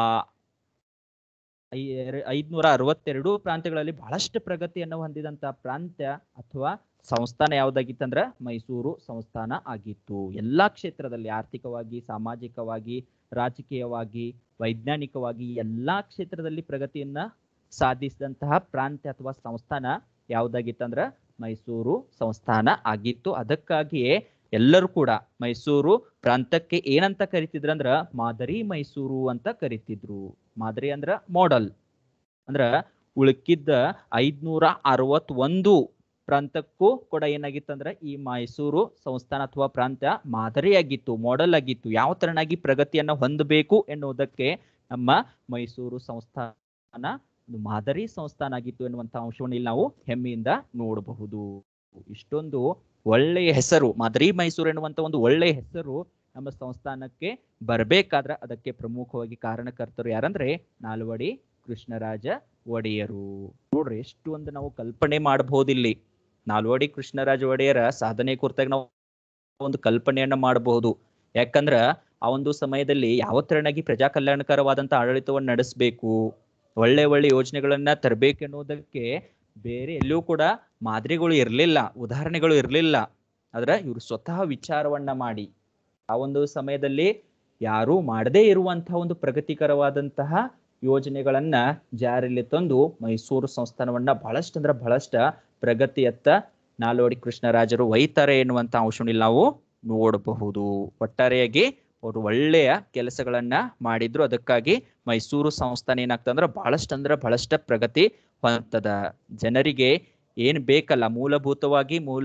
[SPEAKER 1] ಐ- ಎರ- ಐದ್ನೂರ ಅರವತ್ತೆರಡು ಪ್ರಾಂತ್ಯಗಳಲ್ಲಿ ಬಹಳಷ್ಟು ಪ್ರಗತಿಯನ್ನು ಹೊಂದಿದಂತ ಪ್ರಾಂತ್ಯ ಅಥವಾ ಸಂಸ್ಥಾನ ಯಾವ್ದಾಗಿತ್ತಂದ್ರ ಮೈಸೂರು ಸಂಸ್ಥಾನ ಆಗಿತ್ತು ಎಲ್ಲಾ ಕ್ಷೇತ್ರದಲ್ಲಿ ಆರ್ಥಿಕವಾಗಿ ಸಾಮಾಜಿಕವಾಗಿ ರಾಜಕೀಯವಾಗಿ ವೈಜ್ಞಾನಿಕವಾಗಿ ಎಲ್ಲಾ ಕ್ಷೇತ್ರದಲ್ಲಿ ಪ್ರಗತಿಯನ್ನ ಸಾಧಿಸಿದಂತಹ ಪ್ರಾಂತ್ಯ ಅಥವಾ ಸಂಸ್ಥಾನ ಯಾವ್ದಾಗಿತ್ತಂದ್ರ ಮೈಸೂರು ಸಂಸ್ಥಾನ ಆಗಿತ್ತು ಅದಕ್ಕಾಗಿಯೇ ಎಲ್ಲರೂ ಕೂಡ ಮೈಸೂರು ಪ್ರಾಂತಕ್ಕೆ ಏನಂತ ಕರಿತಿದ್ರಂದ್ರ ಮಾದರಿ ಮೈಸೂರು ಅಂತ ಕರಿತಿದ್ರು ಮಾದರಿ ಅಂದ್ರ ಮಾಡೆಲ್ ಅಂದ್ರ ಉಳ್ಕಿದ್ದ ಐದ್ನೂರ ಅರವತ್ತೊಂದು ಪ್ರಾಂತಕ್ಕೂ ಕೂಡ ಏನಾಗಿತ್ತಂದ್ರ ಈ ಮೈಸೂರು ಸಂಸ್ಥಾನ ಅಥವಾ ಪ್ರಾಂತ್ಯ ಮಾದರಿಯಾಗಿತ್ತು ಮಾಡೆಲ್ ಆಗಿತ್ತು ಯಾವ ತರನಾಗಿ ಪ್ರಗತಿಯನ್ನ ಹೊಂದಬೇಕು ಎನ್ನುವುದಕ್ಕೆ ನಮ್ಮ ಮೈಸೂರು ಸಂಸ್ಥಾನ ಒಂದು ಮಾದರಿ ಸಂಸ್ಥಾನ ಆಗಿತ್ತು ಎನ್ನುವಂತ ಅಂಶವನ್ನು ಇಲ್ಲಿ ನಾವು ಹೆಮ್ಮೆಯಿಂದ ನೋಡಬಹುದು ಇಷ್ಟೊಂದು ಒಳ್ಳೆಯ ಹೆಸರು ಮಾದರಿ ಮೈಸೂರು ಎನ್ನುವಂತ ಒಂದು ಒಳ್ಳೆಯ ಹೆಸರು ನಮ್ಮ ಸಂಸ್ಥಾನಕ್ಕೆ ಬರ್ಬೇಕಾದ್ರ ಅದಕ್ಕೆ ಪ್ರಮುಖವಾಗಿ ಕಾರಣಕರ್ತರು ಯಾರಂದ್ರೆ ನಾಲ್ವಡಿ ಕೃಷ್ಣರಾಜ ಒಡೆಯರು ನೋಡ್ರಿ ಎಷ್ಟು ಒಂದು ನಾವು ಕಲ್ಪನೆ ಮಾಡಬಹುದಿಲ್ಲಿ ನಾಲ್ವಡಿ ಕೃಷ್ಣರಾಜ ಒಡೆಯರ ಸಾಧನೆ ಕುರಿತಾಗ ನಾವು ಒಂದು ಕಲ್ಪನೆಯನ್ನ ಮಾಡಬಹುದು ಯಾಕಂದ್ರ ಆ ಒಂದು ಸಮಯದಲ್ಲಿ ಯಾವ ತರನಾಗಿ ಪ್ರಜಾ ಕಲ್ಯಾಣಕರವಾದಂತ ಆಡಳಿತವನ್ನು ನಡೆಸಬೇಕು ಒಳ್ಳೆ ಒಳ್ಳೆ ಯೋಜನೆಗಳನ್ನ ತರಬೇಕೆನ್ನುವುದಕ್ಕೆ ಬೇರೆ ಎಲ್ಲೂ ಕೂಡ ಮಾದರಿಗಳು ಇರಲಿಲ್ಲ ಉದಾಹರಣೆಗಳು ಇರಲಿಲ್ಲ ಆದ್ರ ಇವರು ಸ್ವತಃ ವಿಚಾರವನ್ನ ಮಾಡಿ ಆ ಒಂದು ಸಮಯದಲ್ಲಿ ಯಾರೂ ಮಾಡದೇ ಇರುವಂತಹ ಒಂದು ಪ್ರಗತಿಕರವಾದಂತಹ ಯೋಜನೆಗಳನ್ನ ಜಾರಿಯಲ್ಲಿ ತಂದು ಮೈಸೂರು ಸಂಸ್ಥಾನವನ್ನ ಬಹಳಷ್ಟು ಅಂದ್ರ ಬಹಳಷ್ಟ ಪ್ರಗತಿಯತ್ತ ನಾಲ್ವಡಿ ಕೃಷ್ಣರಾಜರು ಒಯ್ತಾರೆ ಎನ್ನುವಂತ ಅಂಶವನ್ನು ಇಲ್ಲಿ ನಾವು ನೋಡಬಹುದು ಒಟ್ಟಾರೆಯಾಗಿ ಅವರು ಒಳ್ಳೆಯ ಕೆಲಸಗಳನ್ನ ಮಾಡಿದ್ರು ಅದಕ್ಕಾಗಿ ಮೈಸೂರು ಸಂಸ್ಥಾನ ಏನಾಗ್ತಂದ್ರ ಬಹಳಷ್ಟು ಅಂದ್ರ ಬಹಳಷ್ಟ ಪ್ರಗತಿ ಹೊಂದದ ಜನರಿಗೆ ಏನ್ ಬೇಕಲ್ಲ ಮೂಲಭೂತವಾಗಿ ಮೂಲ್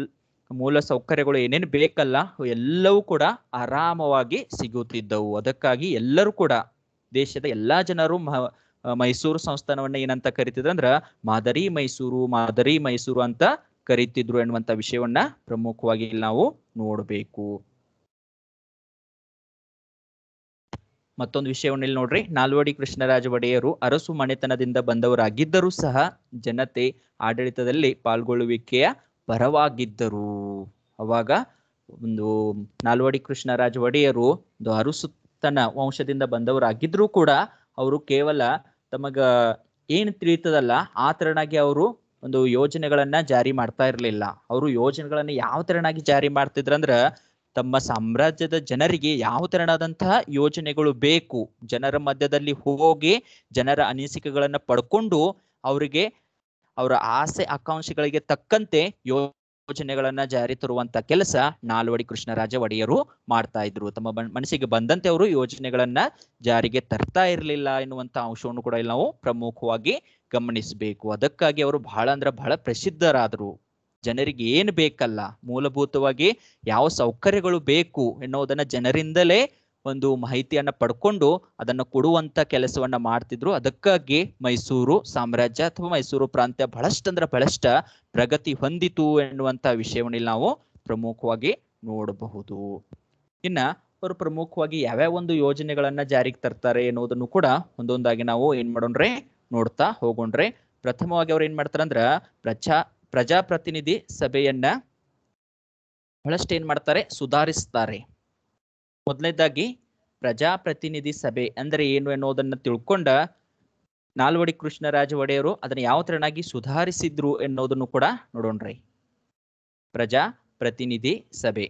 [SPEAKER 1] ಮೂಲ ಸೌಕರ್ಯಗಳು ಏನೇನು ಬೇಕಲ್ಲ ಅವು ಎಲ್ಲವೂ ಕೂಡ ಆರಾಮವಾಗಿ ಸಿಗುತ್ತಿದ್ದವು ಅದಕ್ಕಾಗಿ ಎಲ್ಲರೂ ಕೂಡ ದೇಶದ ಎಲ್ಲಾ ಜನರು ಮ- ಆ, ಮೈಸೂರು ಸಂಸ್ಥಾನವನ್ನ ಏನಂತ ಕರಿತಿದ್ರು ಅಂದ್ರ ಮಾದರಿ ಮೈಸೂರು ಮಾದರಿ ಮೈಸೂರು ಅಂತ ಕರೀತಿದ್ರು ಎನ್ನುವಂತ ವಿಷಯವನ್ನ ಪ್ರಮುಖವಾಗಿ ಇಲ್ಲಿ ನಾವು ನೋಡಬೇಕು ಮತ್ತೊಂದು ವಿಷಯವನ್ನು ಇಲ್ಲಿ ನೋಡ್ರಿ ನಾಲ್ವಡಿ ಕೃಷ್ಣರಾಜ ಒಡೆಯರು ಅರಸು ಮನೆತನದಿಂದ ಬಂದವರಾಗಿದ್ದರೂ ಸಹ ಜನತೆ ಆಡಳಿತದಲ್ಲಿ ಪಾಲ್ಗೊಳ್ಳುವಿಕೆಯ ಪರವಾಗಿದ್ದರು ಅವಾಗ ಒಂದು ನಾಲ್ವಡಿ ಕೃಷ್ಣರಾಜ ಒಡೆಯರು ಒಂದು ಅರಸುತನ ವಂಶದಿಂದ ಬಂದವರಾಗಿದ್ರೂ ಕೂಡ ಅವರು ಕೇವಲ ತಮಗ ಏನ್ ತಿಳಿತದಲ್ಲ ಆ ತರನಾಗಿ ಅವರು ಒಂದು ಯೋಜನೆಗಳನ್ನ ಜಾರಿ ಮಾಡ್ತಾ ಇರಲಿಲ್ಲ ಅವರು ಯೋಜನೆಗಳನ್ನ ಯಾವ ತರನಾಗಿ ಜಾರಿ ಮಾಡ್ತಿದ್ರಂದ್ರ ತಮ್ಮ ಸಾಮ್ರಾಜ್ಯದ ಜನರಿಗೆ ಯಾವ ತೆರನಾದಂತಹ ಯೋಜನೆಗಳು ಬೇಕು ಜನರ ಮಧ್ಯದಲ್ಲಿ ಹೋಗಿ ಜನರ ಅನಿಸಿಕೆಗಳನ್ನ ಪಡ್ಕೊಂಡು ಅವರಿಗೆ ಅವರ ಆಸೆ ಆಕಾಂಕ್ಷೆಗಳಿಗೆ ತಕ್ಕಂತೆ ಯೋಜನೆಗಳನ್ನ ಜಾರಿ ತರುವಂತ ಕೆಲಸ ನಾಲ್ವಡಿ ಕೃಷ್ಣರಾಜ ಒಡೆಯರು ಮಾಡ್ತಾ ಇದ್ರು ತಮ್ಮ ಬನ್- ಮನಸ್ಸಿಗೆ ಬಂದಂತೆ ಅವರು ಯೋಜನೆಗಳನ್ನ ಜಾರಿಗೆ ತರ್ತಾ ಇರಲಿಲ್ಲ ಎನ್ನುವಂತ ಅಂಶವನ್ನು ಕೂಡ ಇಲ್ಲಿ ನಾವು ಪ್ರಮುಖವಾಗಿ ಗಮನಿಸಬೇಕು ಅದಕ್ಕಾಗಿ ಅವರು ಬಹಳ ಅಂದ್ರೆ ಬಹಳ ಪ್ರಸಿದ್ಧರಾದರು ಜನರಿಗೆ ಏನು ಬೇಕಲ್ಲ ಮೂಲಭೂತವಾಗಿ ಯಾವ ಸೌಕರ್ಯಗಳು ಬೇಕು ಎನ್ನುವುದನ್ನ ಜನರಿಂದಲೇ ಒಂದು ಮಾಹಿತಿಯನ್ನ ಪಡ್ಕೊಂಡು ಅದನ್ನ ಕೊಡುವಂತ ಕೆಲಸವನ್ನ ಮಾಡ್ತಿದ್ರು ಅದಕ್ಕಾಗಿ ಮೈಸೂರು ಸಾಮ್ರಾಜ್ಯ ಅಥವಾ ಮೈಸೂರು ಪ್ರಾಂತ್ಯ ಬಹಳಷ್ಟಂದ್ರ ಬಹಳಷ್ಟ ಪ್ರಗತಿ ಹೊಂದಿತು ಎನ್ನುವಂತ ವಿಷಯವನ್ನ ಇಲ್ಲಿ ನಾವು ಪ್ರಮುಖವಾಗಿ ನೋಡಬಹುದು ಇನ್ನ ಅವರು ಪ್ರಮುಖವಾಗಿ ಯಾವ್ಯಾವ ಒಂದು ಯೋಜನೆಗಳನ್ನ ಜಾರಿಗೆ ತರ್ತಾರೆ ಎನ್ನುವುದನ್ನು ಕೂಡ ಒಂದೊಂದಾಗಿ ನಾವು ಏನ್ ಮಾಡೋಣ್ರೆ ನೋಡ್ತಾ ಹೋಗೋಣ್ರೆ ಪ್ರಥಮವಾಗಿ ಅವ್ರು ಏನ್ ಮಾಡ್ತಾರಂದ್ರ ಪ್ರಜಾ ಪ್ರಜಾಪ್ರತಿನಿಧಿ ಸಭೆಯನ್ನ ಬಹಳಷ್ಟು ಏನ್ ಮಾಡ್ತಾರೆ ಸುಧಾರಿಸ್ತಾರೆ ಮೊದಲನೇದಾಗಿ ಪ್ರಜಾಪ್ರತಿನಿಧಿ ಸಭೆ ಅಂದ್ರೆ ಏನು ಎನ್ನುವುದನ್ನ ತಿಳ್ಕೊಂಡ ನಾಲ್ವಡಿ ಕೃಷ್ಣರಾಜ ಒಡೆಯರು ಅದನ್ನ ಯಾವ ತರನಾಗಿ ಸುಧಾರಿಸಿದ್ರು ಎನ್ನುವುದನ್ನು ಕೂಡ ನೋಡೋಣ್ರಿ ಪ್ರಜಾ ಪ್ರತಿನಿಧಿ ಸಭೆ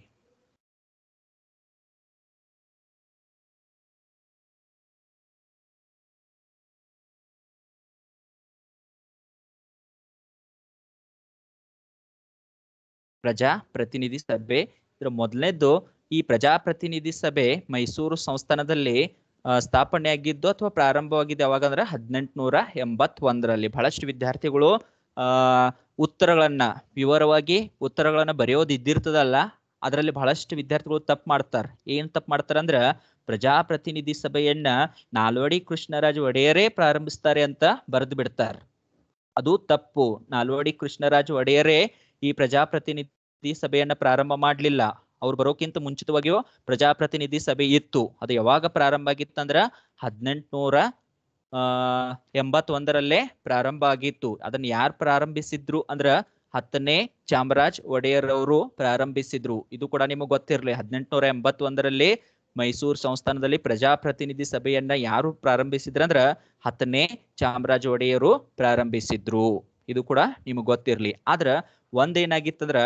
[SPEAKER 1] ಪ್ರಜಾ ಪ್ರತಿನಿಧಿ ಸಭೆ ಇದರ ಮೊದಲನೇದ್ದು ಈ ಪ್ರಜಾಪ್ರತಿನಿಧಿ ಸಭೆ ಮೈಸೂರು ಸಂಸ್ಥಾನದಲ್ಲಿ ಆ, ಸ್ಥಾಪನೆಯಾಗಿದ್ದು ಅಥವಾ ಪ್ರಾರಂಭವಾಗಿದ್ದು ಯಾವಾಗ ಅಂದ್ರೆ ಹದಿನೆಂಟುನೂರ ಎಂಬತ್ತೊಂದರಲ್ಲಿ ಬಹಳಷ್ಟು ವಿದ್ಯಾರ್ಥಿಗಳು ಆ ಉತ್ತರಗಳನ್ನ ವಿವರವಾಗಿ ಉತ್ತರಗಳನ್ನ ಬರೆಯೋದು ಇದ್ದಿರ್ತದಲ್ಲ ಅದರಲ್ಲಿ ಬಹಳಷ್ಟು ವಿದ್ಯಾರ್ಥಿಗಳು ತಪ್ಪು ಮಾಡ್ತಾರೆ ಏನ್ ತಪ್ಪು ಮಾಡ್ತಾರ ಅಂದ್ರ ಪ್ರಜಾಪ್ರತಿನಿಧಿ ಸಭೆಯನ್ನ ನಾಲ್ವಡಿ ಕೃಷ್ಣರಾಜ ಒಡೆಯರೇ ಪ್ರಾರಂಭಿಸ್ತಾರೆ ಅಂತ ಬರೆದು ಬಿಡ್ತಾರೆ ಅದು ತಪ್ಪು ನಾಲ್ವಡಿ ಕೃಷ್ಣರಾಜ ಒಡೆಯರೇ ಈ ಪ್ರಜಾಪ್ರತಿನಿಧಿ ಸಭೆಯನ್ನ ಪ್ರಾರಂಭ ಮಾಡ್ಲಿಲ್ಲ ಅವ್ರು ಬರೋಕ್ಕಿಂತ ಮುಂಚಿತವಾಗಿಯೂ ಪ್ರಜಾಪ್ರತಿನಿಧಿ ಸಭೆ ಇತ್ತು ಅದು ಯಾವಾಗ ಪ್ರಾರಂಭ ಆಗಿತ್ತಂದ್ರ ಹದಿನೆಂಟುನೂರ ಆ ಎಂಬತ್ತೊಂದರಲ್ಲೇ ಪ್ರಾರಂಭ ಆಗಿತ್ತು ಅದನ್ನ ಯಾರು ಪ್ರಾರಂಭಿಸಿದ್ರು ಅಂದ್ರ ಹತ್ತನೇ ಚಾಮರಾಜ್ ಒಡೆಯರ್ ಅವರು ಪ್ರಾರಂಭಿಸಿದ್ರು ಇದು ಕೂಡ ನಿಮಗೆ ಗೊತ್ತಿರಲಿ ಹದಿನೆಂಟುನೂರ ಎಂಬತ್ತೊಂದರಲ್ಲಿ ಮೈಸೂರು ಸಂಸ್ಥಾನದಲ್ಲಿ ಪ್ರಜಾಪ್ರತಿನಿಧಿ ಸಭೆಯನ್ನ ಯಾರು ಪ್ರಾರಂಭಿಸಿದ್ರಂದ್ರ ಹತ್ತನೇ ಚಾಮರಾಜ ಒಡೆಯರು ಪ್ರಾರಂಭಿಸಿದ್ರು ಇದು ಕೂಡ ನಿಮಗೆ ಗೊತ್ತಿರ್ಲಿ ಆದ್ರ ಒಂದೇನಾಗಿತ್ತಂದ್ರ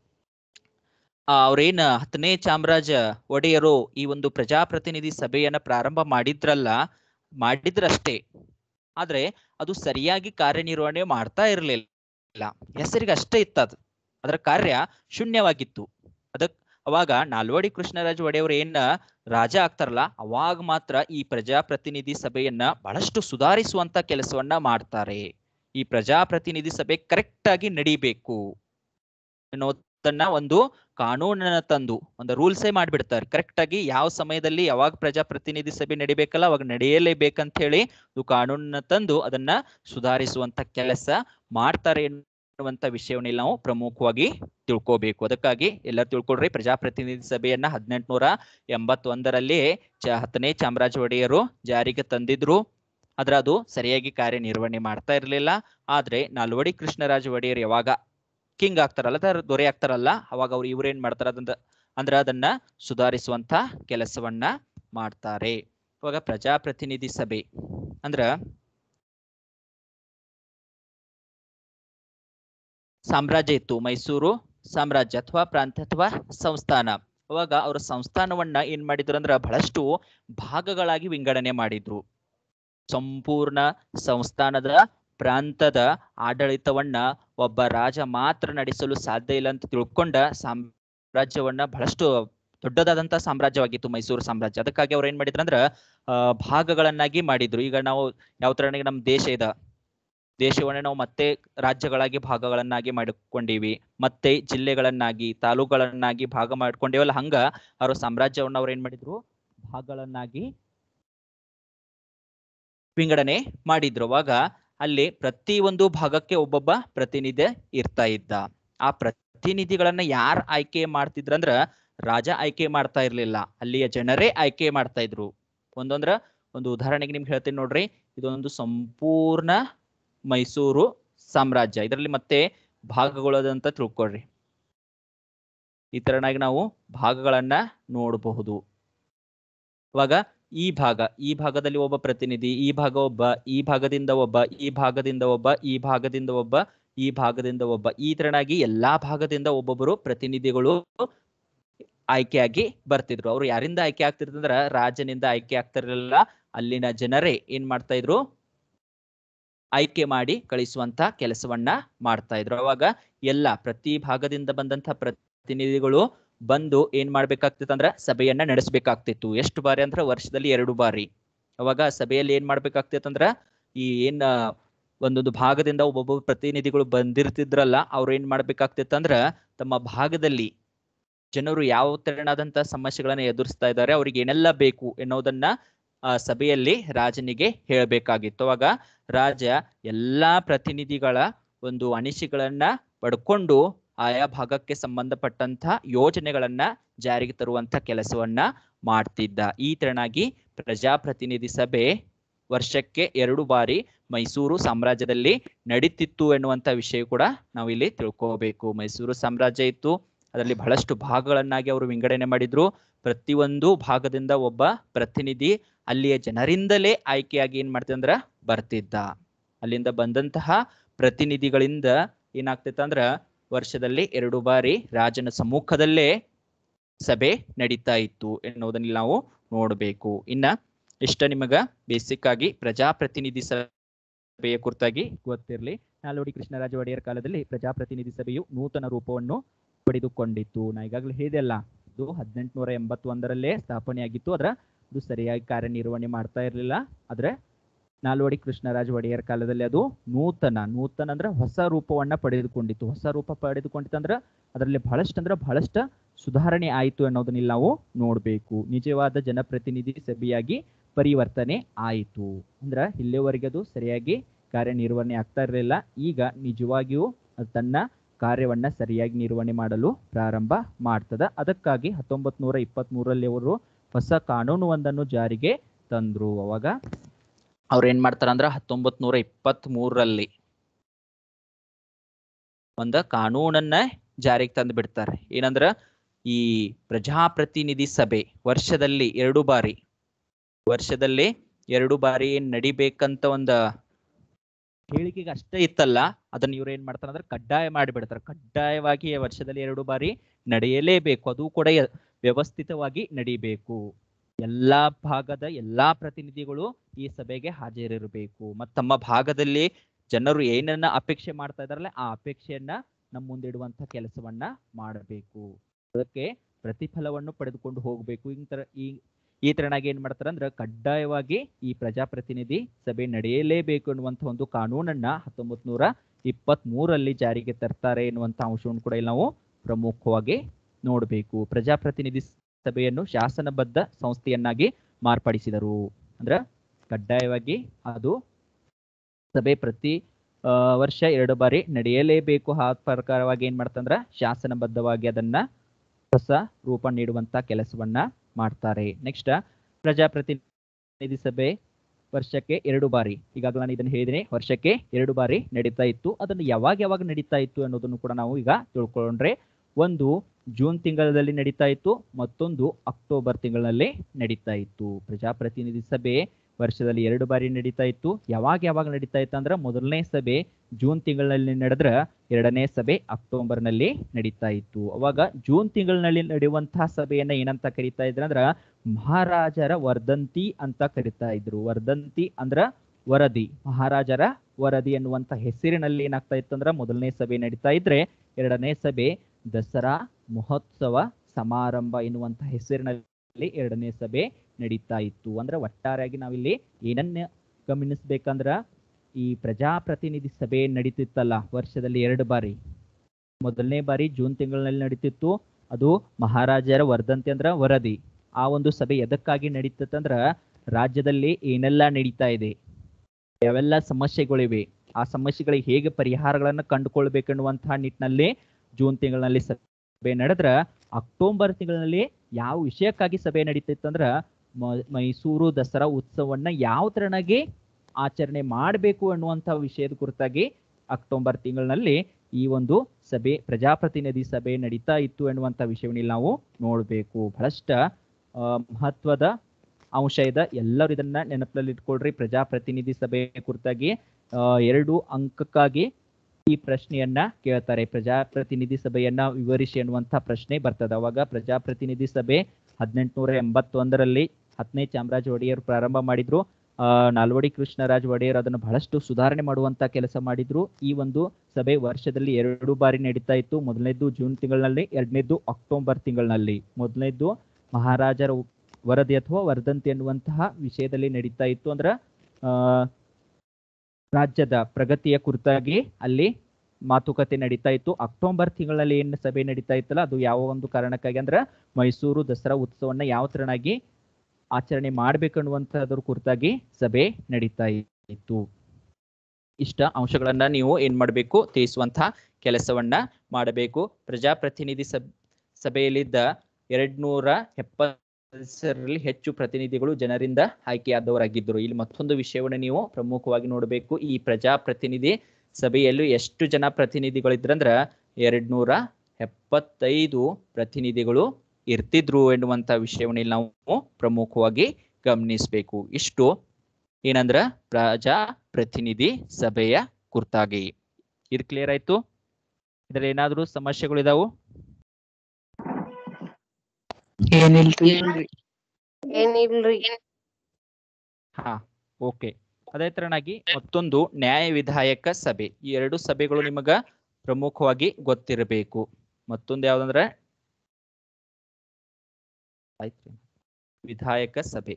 [SPEAKER 1] ಆ, ಅವ್ರೇನ್ ಹತ್ತನೇ ಚಾಮರಾಜ ಒಡೆಯರು ಈ ಒಂದು ಪ್ರಜಾಪ್ರತಿನಿಧಿ ಸಭೆಯನ್ನ ಪ್ರಾರಂಭ ಮಾಡಿದ್ರಲ್ಲ ಮಾಡಿದ್ರಷ್ಟೇ ಆದ್ರೆ ಅದು ಸರಿಯಾಗಿ ಕಾರ್ಯನಿರ್ವಹಣೆ ಮಾಡ್ತಾ ಇರಲಿಲ್ಲ ಹೆಸರಿಗೆ ಅಷ್ಟೇ ಇತ್ತದು ಅದರ ಕಾರ್ಯ ಶೂನ್ಯವಾಗಿತ್ತು ಅದಕ್ ಅವಾಗ ನಾಲ್ವಡಿ ಕೃಷ್ಣರಾಜ ಒಡೆಯವರು ಏನ ರಾಜ ಆಗ್ತಾರಲ್ಲ ಅವಾಗ ಮಾತ್ರ ಈ ಪ್ರಜಾಪ್ರತಿನಿಧಿ ಸಭೆಯನ್ನ ಬಹಳಷ್ಟು ಸುಧಾರಿಸುವಂತ ಕೆಲಸವನ್ನ ಮಾಡ್ತಾರೆ ಈ ಪ್ರಜಾಪ್ರತಿನಿಧಿ ಸಭೆ ಕರೆಕ್ಟ್ ಆಗಿ ನಡಿಬೇಕು ಅನ್ನೋದನ್ನ ಒಂದು ಕಾನೂನನ್ನ ತಂದು ಒಂದು ರೂಲ್ಸೇ ಮಾಡ್ಬಿಡ್ತಾರೆ ಕರೆಕ್ಟ್ ಆಗಿ ಯಾವ ಸಮಯದಲ್ಲಿ ಯಾವಾಗ ಪ್ರಜಾಪ್ರತಿನಿಧಿ ಸಭೆ ನಡಿಬೇಕಲ್ಲ ಅವಾಗ ನಡೆಯಲೇಬೇಕಂತ ಹೇಳಿ ಒಂದು ಕಾನೂನನ್ನ ತಂದು ಅದನ್ನ ಸುಧಾರಿಸುವಂತ ಕೆಲಸ ಮಾಡ್ತಾರೆ ಎನ್ನುವಂತ ವಿಷಯವನ್ನ ಇಲ್ಲಿ ನಾವು ಪ್ರಮುಖವಾಗಿ ತಿಳ್ಕೋಬೇಕು ಅದಕ್ಕಾಗಿ ಎಲ್ಲರೂ ತಿಳ್ಕೊಳ್ರಿ ಪ್ರಜಾಪ್ರತಿನಿಧಿ ಸಭೆಯನ್ನ ಹದಿನೆಂಟುನೂರ ಎಂಬತ್ತೊಂದರಲ್ಲಿ ಚ ಹತ್ತನೇ ಚಾಮರಾಜ ಒಡೆಯರು ಜಾರಿಗೆ ತಂದಿದ್ರು ಆದ್ರೆ ಅದು ಸರಿಯಾಗಿ ಕಾರ್ಯನಿರ್ವಹಣೆ ಮಾಡ್ತಾ ಇರಲಿಲ್ಲ ಆದ್ರೆ ನಾಲ್ವಡಿ ಕೃಷ್ಣರಾಜ ಒಡೆಯರ್ ಯಾವಾಗ ಕಿಂಗ್ ಆಗ್ತಾರಲ್ಲ ಅಥವಾ ದೊರೆ ಆಗ್ತಾರಲ್ಲ ಅವಾಗ ಅವ್ರು ಇವ್ರು ಏನ್ ಮಾಡ್ತಾರ ಅದಂತ ಅಂದ್ರೆ ಅದನ್ನ ಸುಧಾರಿಸುವಂತ ಕೆಲಸವನ್ನ ಮಾಡ್ತಾರೆ ಇವಾಗ ಪ್ರಜಾಪ್ರತಿನಿಧಿ ಸಭೆ ಅಂದ್ರ ಸಾಮ್ರಾಜ್ಯ ಇತ್ತು ಮೈಸೂರು ಸಾಮ್ರಾಜ್ಯ ಅಥವಾ ಪ್ರಾಂತ್ಯ ಅಥವಾ ಸಂಸ್ಥಾನ ಅವಾಗ ಅವರ ಸಂಸ್ಥಾನವನ್ನ ಏನ್ ಮಾಡಿದ್ರು ಅಂದ್ರ ಬಹಳಷ್ಟು ಭಾಗಗಳಾಗಿ ವಿಂಗಡಣೆ ಮಾಡಿದ್ರು ಸಂಪೂರ್ಣ ಸಂಸ್ಥಾನದ ಪ್ರಾಂತದ ಆಡಳಿತವನ್ನ ಒಬ್ಬ ರಾಜ ಮಾತ್ರ ನಡೆಸಲು ಸಾಧ್ಯ ಇಲ್ಲ ಅಂತ ತಿಳ್ಕೊಂಡ ಸಾಮ್ರಾಜ್ಯವನ್ನ ಬಹಳಷ್ಟು ದೊಡ್ಡದಾದಂತ ಸಾಮ್ರಾಜ್ಯವಾಗಿತ್ತು ಮೈಸೂರು ಸಾಮ್ರಾಜ್ಯ ಅದಕ್ಕಾಗಿ ಅವ್ರು ಏನ್ ಮಾಡಿದ್ರು ಅಂದ್ರ ಆ ಭಾಗಗಳನ್ನಾಗಿ ಮಾಡಿದ್ರು ಈಗ ನಾವು ಯಾವ ತರನಾಗಿ ನಮ್ ದೇಶ ಇದೆ ದೇಶವನ್ನ ನಾವು ಮತ್ತೆ ರಾಜ್ಯಗಳಾಗಿ ಭಾಗಗಳನ್ನಾಗಿ ಮಾಡಿಕೊಂಡೀವಿ ಮತ್ತೆ ಜಿಲ್ಲೆಗಳನ್ನಾಗಿ ತಾಲೂಕುಗಳನ್ನಾಗಿ ಭಾಗ ಮಾಡ್ಕೊಂಡೇವಲ್ಲ ಹಂಗ ಅವ್ರ ಸಾಮ್ರಾಜ್ಯವನ್ನ ಅವ್ರು ಏನ್ ಮಾಡಿದ್ರು ಭಾಗಗಳನ್ನಾಗಿ ವಿಂಗಡಣೆ ಮಾಡಿದ್ರು ಅವಾಗ ಅಲ್ಲಿ ಪ್ರತಿ ಒಂದು ಭಾಗಕ್ಕೆ ಒಬ್ಬೊಬ್ಬ ಪ್ರತಿನಿಧಿ ಇರ್ತಾ ಇದ್ದ ಆ ಪ್ರತಿನಿಧಿಗಳನ್ನ ಯಾರ್ ಆಯ್ಕೆ ಮಾಡ್ತಿದ್ರಂದ್ರ ರಾಜ ಆಯ್ಕೆ ಮಾಡ್ತಾ ಇರ್ಲಿಲ್ಲ ಅಲ್ಲಿಯ ಜನರೇ ಆಯ್ಕೆ ಮಾಡ್ತಾ ಇದ್ರು ಒಂದೊಂದ್ರ ಒಂದು ಉದಾಹರಣೆಗೆ ನಿಮ್ಗೆ ಹೇಳ್ತೀನಿ ನೋಡ್ರಿ ಇದೊಂದು ಸಂಪೂರ್ಣ ಮೈಸೂರು ಸಾಮ್ರಾಜ್ಯ ಇದರಲ್ಲಿ ಮತ್ತೆ ಭಾಗಗಳದಂತ ತಿಳ್ಕೊಳ್ರಿ ಈ ತರನಾಗಿ ನಾವು ಭಾಗಗಳನ್ನ ನೋಡಬಹುದು ಇವಾಗ ಈ ಭಾಗ ಈ ಭಾಗದಲ್ಲಿ ಒಬ್ಬ ಪ್ರತಿನಿಧಿ ಈ ಭಾಗ ಒಬ್ಬ ಈ ಭಾಗದಿಂದ ಒಬ್ಬ ಈ ಭಾಗದಿಂದ ಒಬ್ಬ ಈ ಭಾಗದಿಂದ ಒಬ್ಬ ಈ ಭಾಗದಿಂದ ಒಬ್ಬ ಈ ತರನಾಗಿ ಎಲ್ಲಾ ಭಾಗದಿಂದ ಒಬ್ಬೊಬ್ಬರು ಪ್ರತಿನಿಧಿಗಳು ಆಯ್ಕೆಯಾಗಿ ಬರ್ತಿದ್ರು ಅವ್ರು ಯಾರಿಂದ ಆಯ್ಕೆ ಆಗ್ತಿರ್ತಂದ್ರ ರಾಜನಿಂದ ಆಯ್ಕೆ ಆಗ್ತಿರ್ಲಿಲ್ಲ ಅಲ್ಲಿನ ಜನರೇ ಏನ್ ಮಾಡ್ತಾ ಇದ್ರು ಆಯ್ಕೆ ಮಾಡಿ ಕಳಿಸುವಂತ ಕೆಲಸವನ್ನ ಮಾಡ್ತಾ ಇದ್ರು ಅವಾಗ ಎಲ್ಲ ಪ್ರತಿ ಭಾಗದಿಂದ ಬಂದಂತ ಪ್ರತಿನಿಧಿಗಳು ಬಂದು ಏನ್ ಮಾಡ್ಬೇಕಾಗ್ತಿತ್ತು ಅಂದ್ರ ಸಭೆಯನ್ನ ನಡೆಸಬೇಕಾಗ್ತಿತ್ತು ಎಷ್ಟು ಬಾರಿ ಅಂದ್ರ ವರ್ಷದಲ್ಲಿ ಎರಡು ಬಾರಿ ಅವಾಗ ಸಭೆಯಲ್ಲಿ ಏನ್ ಮಾಡ್ಬೇಕಾಗ್ತಿತ್ತು ಅಂದ್ರ ಈ ಏನ್ ಆ, ಒಂದೊಂದು ಭಾಗದಿಂದ ಒಬ್ಬೊಬ್ಬ ಪ್ರತಿನಿಧಿಗಳು ಬಂದಿರ್ತಿದ್ರಲ್ಲ ಅವ್ರು ಏನ್ ಮಾಡ್ಬೇಕಾಗ್ತಿತ್ತು ಅಂದ್ರ ತಮ್ಮ ಭಾಗದಲ್ಲಿ ಜನರು ಯಾವ ತೆರನಾದಂತ ಸಮಸ್ಯೆಗಳನ್ನ ಎದುರಿಸ್ತಾ ಇದ್ದಾರೆ ಅವ್ರಿಗೆ ಏನೆಲ್ಲ ಬೇಕು ಎನ್ನುವುದನ್ನ ಆ ಸಭೆಯಲ್ಲಿ ರಾಜನಿಗೆ ಹೇಳಬೇಕಾಗಿತ್ತು ಅವಾಗ ರಾಜ ಎಲ್ಲಾ ಪ್ರತಿನಿಧಿಗಳ ಒಂದು ಅನಿಸಿಕೆಗಳನ್ನ ಪಡ್ಕೊಂಡು ಆಯಾ ಭಾಗಕ್ಕೆ ಸಂಬಂಧಪಟ್ಟಂತ ಯೋಜನೆಗಳನ್ನ ಜಾರಿಗೆ ತರುವಂತ ಕೆಲಸವನ್ನ ಮಾಡ್ತಿದ್ದ ಈ ತೆರನಾಗಿ ಪ್ರಜಾಪ್ರತಿನಿಧಿ ಸಭೆ ವರ್ಷಕ್ಕೆ ಎರಡು ಬಾರಿ ಮೈಸೂರು ಸಾಮ್ರಾಜ್ಯದಲ್ಲಿ ನಡೀತಿತ್ತು ಎನ್ನುವಂತ ವಿಷಯ ಕೂಡ ನಾವು ಇಲ್ಲಿ ತಿಳ್ಕೋಬೇಕು ಮೈಸೂರು ಸಾಮ್ರಾಜ್ಯ ಇತ್ತು ಅದರಲ್ಲಿ ಬಹಳಷ್ಟು ಭಾಗಗಳನ್ನಾಗಿ ಅವರು ವಿಂಗಡಣೆ ಮಾಡಿದ್ರು ಪ್ರತಿಯೊಂದು ಭಾಗದಿಂದ ಒಬ್ಬ ಪ್ರತಿನಿಧಿ ಅಲ್ಲಿಯ ಜನರಿಂದಲೇ ಆಯ್ಕೆಯಾಗಿ ಏನ್ ಮಾಡ್ತಿದ್ದ ಅಂದ್ರ ಬರ್ತಿದ್ದ ಅಲ್ಲಿಂದ ಬಂದಂತಹ ಪ್ರತಿನಿಧಿಗಳಿಂದ ಏನಾಗ್ತಿತ್ತು ಅಂದ್ರ ವರ್ಷದಲ್ಲಿ ಎರಡು ಬಾರಿ ರಾಜನ ಸಮ್ಮುಖದಲ್ಲೇ ಸಭೆ ನಡೀತಾ ಇತ್ತು ಎನ್ನುವುದನ್ನ ನಾವು ನೋಡಬೇಕು ಇನ್ನ ಇಷ್ಟ ನಿಮಗ ಬೇಸಿಕ್ ಆಗಿ ಪ್ರಜಾಪ್ರತಿನಿಧಿ ಸಭೆಯ ಕುರಿತಾಗಿ ಗೊತ್ತಿರಲಿ ನಾಲ್ವಡಿ ಕೃಷ್ಣರಾಜ ಒಡೆಯರ್ ಕಾಲದಲ್ಲಿ ಪ್ರಜಾಪ್ರತಿನಿಧಿ ಸಭೆಯು ನೂತನ ರೂಪವನ್ನು ಪಡೆದುಕೊಂಡಿತ್ತು ನಾ ಈಗಾಗಲೇ ಹೇಳಿದೆ ಅಲ್ಲ ಇದು ಹದಿನೆಂಟುನೂರ ಎಂಬತ್ತೊಂದರಲ್ಲೇ ಸ್ಥಾಪನೆಯಾಗಿತ್ತು ಅದರ ಅದು ಸರಿಯಾಗಿ ಕಾರ್ಯನಿರ್ವಹಣೆ ಮಾಡ್ತಾ ಇರಲಿಲ್ಲ ಆದ್ರೆ ನಾಲ್ವಡಿ ಕೃಷ್ಣರಾಜ ಒಡೆಯರ್ ಕಾಲದಲ್ಲಿ ಅದು ನೂತನ ನೂತನ ಅಂದ್ರೆ ಹೊಸ ರೂಪವನ್ನ ಪಡೆದುಕೊಂಡಿತ್ತು ಹೊಸ ರೂಪ ಪಡೆದುಕೊಂಡಿತ್ತು ಅಂದ್ರೆ ಅದರಲ್ಲಿ ಬಹಳಷ್ಟು ಅಂದ್ರೆ ಬಹಳಷ್ಟು ಸುಧಾರಣೆ ಆಯಿತು ಅನ್ನೋದನ್ನ ಇಲ್ಲಿ ನಾವು ನೋಡ್ಬೇಕು ನಿಜವಾದ ಜನಪ್ರತಿನಿಧಿ ಸಭೆಯಾಗಿ ಪರಿವರ್ತನೆ ಆಯಿತು ಅಂದ್ರ ಇಲ್ಲಿಯವರೆಗೆ ಅದು ಸರಿಯಾಗಿ ಕಾರ್ಯನಿರ್ವಹಣೆ ಆಗ್ತಾ ಇರಲಿಲ್ಲ ಈಗ ನಿಜವಾಗಿಯೂ ಅದು ತನ್ನ ಕಾರ್ಯವನ್ನ ಸರಿಯಾಗಿ ನಿರ್ವಹಣೆ ಮಾಡಲು ಪ್ರಾರಂಭ ಮಾಡ್ತದ ಅದಕ್ಕಾಗಿ ಹತ್ತೊಂಬತ್ ನೂರ ಇಪ್ಪತ್ತ್ ಮೂರಲ್ಲಿ ಅವರು ಹೊಸ ಕಾನೂನು ಒಂದನ್ನು ಜಾರಿಗೆ ತಂದ್ರು ಅವಾಗ ಅವ್ರು ಏನ್ ಮಾಡ್ತಾರ ಅಂದ್ರ ಹತ್ತೊಂಬತ್ ನೂರ ಇಪ್ಪತ್ತ್ ಮೂರರಲ್ಲಿ ಒಂದ ಕಾನೂನನ್ನ ಜಾರಿಗೆ ತಂದು ಬಿಡ್ತಾರೆ ಏನಂದ್ರ ಈ ಪ್ರಜಾಪ್ರತಿನಿಧಿ ಸಭೆ ವರ್ಷದಲ್ಲಿ ಎರಡು ಬಾರಿ ವರ್ಷದಲ್ಲಿ ಎರಡು ಬಾರಿ ಏನ್ ನಡಿಬೇಕಂತ ಒಂದ ಹೇಳಿಕೆಗೆ ಅಷ್ಟೇ ಇತ್ತಲ್ಲ ಅದನ್ನ ಇವ್ರು ಏನ್ ಮಾಡ್ತಾರ ಅಂದ್ರೆ ಕಡ್ಡಾಯ ಮಾಡಿಬಿಡ್ತಾರೆ ಕಡ್ಡಾಯವಾಗಿ ವರ್ಷದಲ್ಲಿ ಎರಡು ಬಾರಿ ನಡೆಯಲೇಬೇಕು ಅದು ಕೂಡ ಯ- ವ್ಯವಸ್ಥಿತವಾಗಿ ನಡಿಬೇಕು ಎಲ್ಲಾ ಭಾಗದ ಎಲ್ಲಾ ಪ್ರತಿನಿಧಿಗಳು ಈ ಸಭೆಗೆ ಹಾಜರಿರಬೇಕು ಮತ್ತು ತಮ್ಮ ಭಾಗದಲ್ಲಿ ಜನರು ಏನನ್ನ ಅಪೇಕ್ಷೆ ಮಾಡ್ತಾ ಇದಾರಲ್ಲ ಆ ಅಪೇಕ್ಷೆಯನ್ನ ನಮ್ಮ ಮುಂದಿಡುವಂತ ಕೆಲಸವನ್ನ ಮಾಡಬೇಕು ಅದಕ್ಕೆ ಪ್ರತಿಫಲವನ್ನು ಪಡೆದುಕೊಂಡು ಹೋಗ್ಬೇಕು ಈ ತರ ಈ ಈ ತರನಾಗಿ ಏನ್ ಮಾಡ್ತಾರೆ ಅಂದ್ರೆ ಕಡ್ಡಾಯವಾಗಿ ಈ ಪ್ರಜಾಪ್ರತಿನಿಧಿ ಸಭೆ ನಡೆಯಲೇಬೇಕು ಎನ್ನುವಂತ ಒಂದು ಕಾನೂನನ್ನ ಹತ್ತೊಂಬತ್ ನೂರ ಇಪ್ಪತ್ತ್ ಮೂರಲ್ಲಿ ಜಾರಿಗೆ ತರ್ತಾರೆ ಎನ್ನುವಂತ ಅಂಶವನ್ನು ಕೂಡ ಇಲ್ಲಿ ನಾವು ಪ್ರಮುಖವಾಗಿ ನೋಡಬೇಕು ಪ್ರಜಾಪ್ರತಿನಿಧಿ ಸಭೆಯನ್ನು ಶಾಸನಬದ್ಧ ಸಂಸ್ಥೆಯನ್ನಾಗಿ ಮಾರ್ಪಡಿಸಿದರು ಅಂದ್ರ ಕಡ್ಡಾಯವಾಗಿ ಅದು ಸಭೆ ಪ್ರತಿ ಆ, ವರ್ಷ ಎರಡು ಬಾರಿ ನಡೆಯಲೇಬೇಕು ಆ ಪ್ರಕಾರವಾಗಿ ಏನ್ ಮಾಡ್ತಂದ್ರ ಶಾಸನಬದ್ಧವಾಗಿ ಅದನ್ನ ಹೊಸ ರೂಪ ನೀಡುವಂತ ಕೆಲಸವನ್ನ ಮಾಡ್ತಾರೆ ನೆಕ್ಸ್ಟ್ ಪ್ರಜಾಪ್ರತಿನಿಧಿ ಸಭೆ ವರ್ಷಕ್ಕೆ ಎರಡು ಬಾರಿ ಈಗಾಗಲೇ ನಾನು ಇದನ್ನ ಹೇಳಿದ್ದೀನಿ ವರ್ಷಕ್ಕೆ ಎರಡು ಬಾರಿ ನಡೀತಾ ಇತ್ತು ಅದನ್ನು ಯಾವಾಗ ಯಾವಾಗ ನಡೀತಾ ಇತ್ತು ಅನ್ನೋದನ್ನು ಕೂಡ ನಾವು ಈಗ ತಿಳ್ಕೊಂಡ್ರೆ ಒಂದು ಜೂನ್ ತಿಂಗಳಲ್ಲಿ ನಡೀತಾ ಇತ್ತು ಮತ್ತೊಂದು ಅಕ್ಟೋಬರ್ ತಿಂಗಳಲ್ಲಿ ನಡೀತಾ ಇತ್ತು ಪ್ರಜಾಪ್ರತಿನಿಧಿ ಸಭೆ ವರ್ಷದಲ್ಲಿ ಎರಡು ಬಾರಿ ನಡೀತಾ ಇತ್ತು ಯಾವಾಗ ಯಾವಾಗ ನಡೀತಾ ಇತ್ತು ಅಂದ್ರೆ ಮೊದಲನೇ ಸಭೆ ಜೂನ್ ತಿಂಗಳಲ್ಲಿ ನಡೆದ್ರ ಎರಡನೇ ಸಭೆ ಅಕ್ಟೋಬರ್ ನಲ್ಲಿ ನಡೀತಾ ಇತ್ತು ಅವಾಗ ಜೂನ್ ತಿಂಗಳಿನಲ್ಲಿ ನಡೆಯುವಂತಹ ಸಭೆಯನ್ನ ಏನಂತ ಕರೀತಾ ಇದ್ರ ಅಂದ್ರ ಮಹಾರಾಜರ ವರ್ಧಂತಿ ಅಂತ ಕರಿತಾ ಇದ್ರು ವರ್ಧಂತಿ ಅಂದ್ರ ವರದಿ ಮಹಾರಾಜರ ವರದಿ ಎನ್ನುವಂತ ಹೆಸರಿನಲ್ಲಿ ಏನಾಗ್ತಾ ಇತ್ತು ಅಂದ್ರ ಮೊದಲನೇ ಸಭೆ ನಡೀತಾ ಇದ್ರೆ ಎರಡನೇ ಸಭೆ ದಸರಾ ಮಹೋತ್ಸವ ಸಮಾರಂಭ ಎನ್ನುವಂತ ಹೆಸರಿನಲ್ಲಿ ಎರಡನೇ ಸಭೆ ನಡೀತಾ ಇತ್ತು ಅಂದ್ರೆ ಒಟ್ಟಾರೆಯಾಗಿ ನಾವಿಲ್ಲಿ ಏನನ್ನ ಗಮನಿಸ್ಬೇಕಂದ್ರ ಈ ಪ್ರಜಾಪ್ರತಿನಿಧಿ ಸಭೆ ನಡೀತಿತ್ತಲ್ಲ ವರ್ಷದಲ್ಲಿ ಎರಡು ಬಾರಿ ಮೊದಲನೇ ಬಾರಿ ಜೂನ್ ತಿಂಗಳಿನಲ್ಲಿ ನಡೀತಿತ್ತು ಅದು ಮಹಾರಾಜರ ವರ್ಧಂತಿ ಅಂದ್ರ ವರದಿ ಆ ಒಂದು ಸಭೆ ಎದಕ್ಕಾಗಿ ನಡೀತದಂದ್ರ ರಾಜ್ಯದಲ್ಲಿ ಏನೆಲ್ಲ ನಡೀತಾ ಇದೆ ಯಾವೆಲ್ಲ ಸಮಸ್ಯೆಗಳಿವೆ ಆ ಸಮಸ್ಯೆಗಳಿಗೆ ಹೇಗೆ ಪರಿಹಾರಗಳನ್ನು ಕಂಡುಕೊಳ್ಬೇಕನ್ನುವಂತಹ ನಿಟ್ಟಿನಲ್ಲಿ ಜೂನ್ ತಿಂಗಳಿನಲ್ಲಿ ಸಭೆ ನಡೆದ್ರ ಅಕ್ಟೋಬರ್ ತಿಂಗಳಿನಲ್ಲಿ ಯಾವ ವಿಷಯಕ್ಕಾಗಿ ಸಭೆ ನಡೀತಿತ್ತಂದ್ರ ಮ- ಮೈಸೂರು ದಸರಾ ಉತ್ಸವವನ್ನ ಯಾವ ತರನಾಗಿ ಆಚರಣೆ ಮಾಡಬೇಕು ಅನ್ನುವಂಥ ವಿಷಯದ ಕುರಿತಾಗಿ ಅಕ್ಟೋಬರ್ ತಿಂಗಳಿನಲ್ಲಿ ಈ ಒಂದು ಸಭೆ ಪ್ರಜಾಪ್ರತಿನಿಧಿ ಸಭೆ ನಡೀತಾ ಇತ್ತು ಎನ್ನುವಂಥ ವಿಷಯವನ್ನು ಇಲ್ಲಿ ನಾವು ನೋಡಬೇಕು ಬಹಳಷ್ಟ ಆ, ಮಹತ್ವದ ಅಂಶ ಇದೆ ಎಲ್ಲರೂ ಇದನ್ನ ನೆನಪಲ್ಲಿ ಇಟ್ಕೊಳ್ರಿ ಪ್ರಜಾಪ್ರತಿನಿಧಿ ಸಭೆ ಕುರಿತಾಗಿ ಆ, ಎರಡು ಅಂಕಕ್ಕಾಗಿ ಈ ಪ್ರಶ್ನೆಯನ್ನ ಕೇಳ್ತಾರೆ ಪ್ರಜಾಪ್ರತಿನಿಧಿ ಸಭೆಯನ್ನ ವಿವರಿಸಿ ಅನ್ನುವಂಥ ಪ್ರಶ್ನೆ ಬರ್ತದೆ ಅವಾಗ ಪ್ರಜಾಪ್ರತಿನಿಧಿ ಸಭೆ ಹದಿನೆಂಟುನೂರ ಎಂಬತ್ತೊಂದರಲ್ಲಿ ಹತ್ತನೇ ಚಾಮರಾಜ ಒಡೆಯರು ಪ್ರಾರಂಭ ಮಾಡಿದ್ರು ಆ, ನಾಲ್ವಡಿ ಕೃಷ್ಣರಾಜ ಒಡೆಯರ್ ಅದನ್ನು ಬಹಳಷ್ಟು ಸುಧಾರಣೆ ಮಾಡುವಂತ ಕೆಲಸ ಮಾಡಿದ್ರು ಈ ಒಂದು ಸಭೆ ವರ್ಷದಲ್ಲಿ ಎರಡು ಬಾರಿ ನಡೀತಾ ಇತ್ತು ಮೊದಲನೇದ್ದು ಜೂನ್ ತಿಂಗಳಿನಲ್ಲಿ ಎರಡನೇದ್ದು ಅಕ್ಟೋಬರ್ ತಿಂಗಳಿನಲ್ಲಿ ಮೊದಲನೇದ್ದು ಮಹಾರಾಜರ ಉ- ವರದಿ ಅಥವಾ ವರ್ಧಂತಿ ಎನ್ನುವಂತಹ ವಿಷಯದಲ್ಲಿ ನಡೀತಾ ಇತ್ತು ಅಂದ್ರ ಆ ರಾಜ್ಯದ ಪ್ರಗತಿಯ ಕುರಿತಾಗಿ ಅಲ್ಲಿ ಮಾತುಕತೆ ನಡೀತಾ ಇತ್ತು ಅಕ್ಟೋಬರ್ ತಿಂಗಳಲ್ಲಿ ಏನ್ ಸಭೆ ನಡೀತಾ ಇತ್ತಲ್ಲ ಅದು ಯಾವ ಒಂದು ಕಾರಣಕ್ಕಾಗಿ ಅಂದ್ರ ಮೈಸೂರು ದಸರಾ ಉತ್ಸವನ್ನ ಯಾವ ತರನಾಗಿ ಆಚರಣೆ ಮಾಡ್ಬೇಕನ್ನುವಂತಹದ್ರ ಕುರಿತಾಗಿ ಸಭೆ ನಡೀತಾ ಇತ್ತು ಇಷ್ಟ ಅಂಶಗಳನ್ನ ನೀವು ಏನ್ ಮಾಡಬೇಕು ತಿಳಿಸುವಂತಹ ಕೆಲಸವನ್ನ ಮಾಡಬೇಕು ಪ್ರಜಾಪ್ರತಿನಿಧಿ ಸಬ್ ಸಭೆಯಲ್ಲಿದ್ದ ಎರಡ್ನೂರ ಎಪ್ಪತ್ತರಲ್ಲಿ ಹೆಚ್ಚು ಪ್ರತಿನಿಧಿಗಳು ಜನರಿಂದ ಆಯ್ಕೆಯಾದವರಾಗಿದ್ದರು ಇಲ್ಲಿ ಮತ್ತೊಂದು ವಿಷಯವನ್ನು ನೀವು ಪ್ರಮುಖವಾಗಿ ನೋಡಬೇಕು ಈ ಪ್ರಜಾಪ್ರತಿನಿಧಿ ಸಭೆಯಲ್ಲೂ ಎಷ್ಟು ಜನ ಪ್ರತಿನಿಧಿಗಳಿದ್ರಂದ್ರ ಎರಡ್ನೂರ ಎಪ್ಪತ್ತೈದು ಪ್ರತಿನಿಧಿಗಳು ಇರ್ತಿದ್ರು ಎನ್ನುವಂತ ವಿಷಯವನ್ನು ಇಲ್ಲಿ ನಾವು ಪ್ರಮುಖವಾಗಿ ಗಮನಿಸಬೇಕು ಇಷ್ಟು ಏನಂದ್ರ ಪ್ರಜಾ ಪ್ರತಿನಿಧಿ ಸಭೆಯ ಕುರಿತಾಗಿ ಇದು ಕ್ಲಿಯರ್ ಆಯ್ತು ಇದ್ರಲ್ಲಿ ಏನಾದ್ರೂ ಸಮಸ್ಯೆಗಳಿದಾವು
[SPEAKER 3] ಏನಿಲ್ರಿ
[SPEAKER 4] ಏನಿಲ್ರಿ
[SPEAKER 1] ಹಾ ಓಕೆ ಅದೇ ತರನಾಗಿ ಮತ್ತೊಂದು ನ್ಯಾಯ ವಿಧಾಯಕ ಸಭೆ ಈ ಎರಡು ಸಭೆಗಳು ನಿಮಗ ಪ್ರಮುಖವಾಗಿ ಗೊತ್ತಿರಬೇಕು ಮತ್ತೊಂದು ಯಾವ್ದಂದ್ರೆ ಆಯ್ತು ವಿಧಾಯಕ ಸಭೆ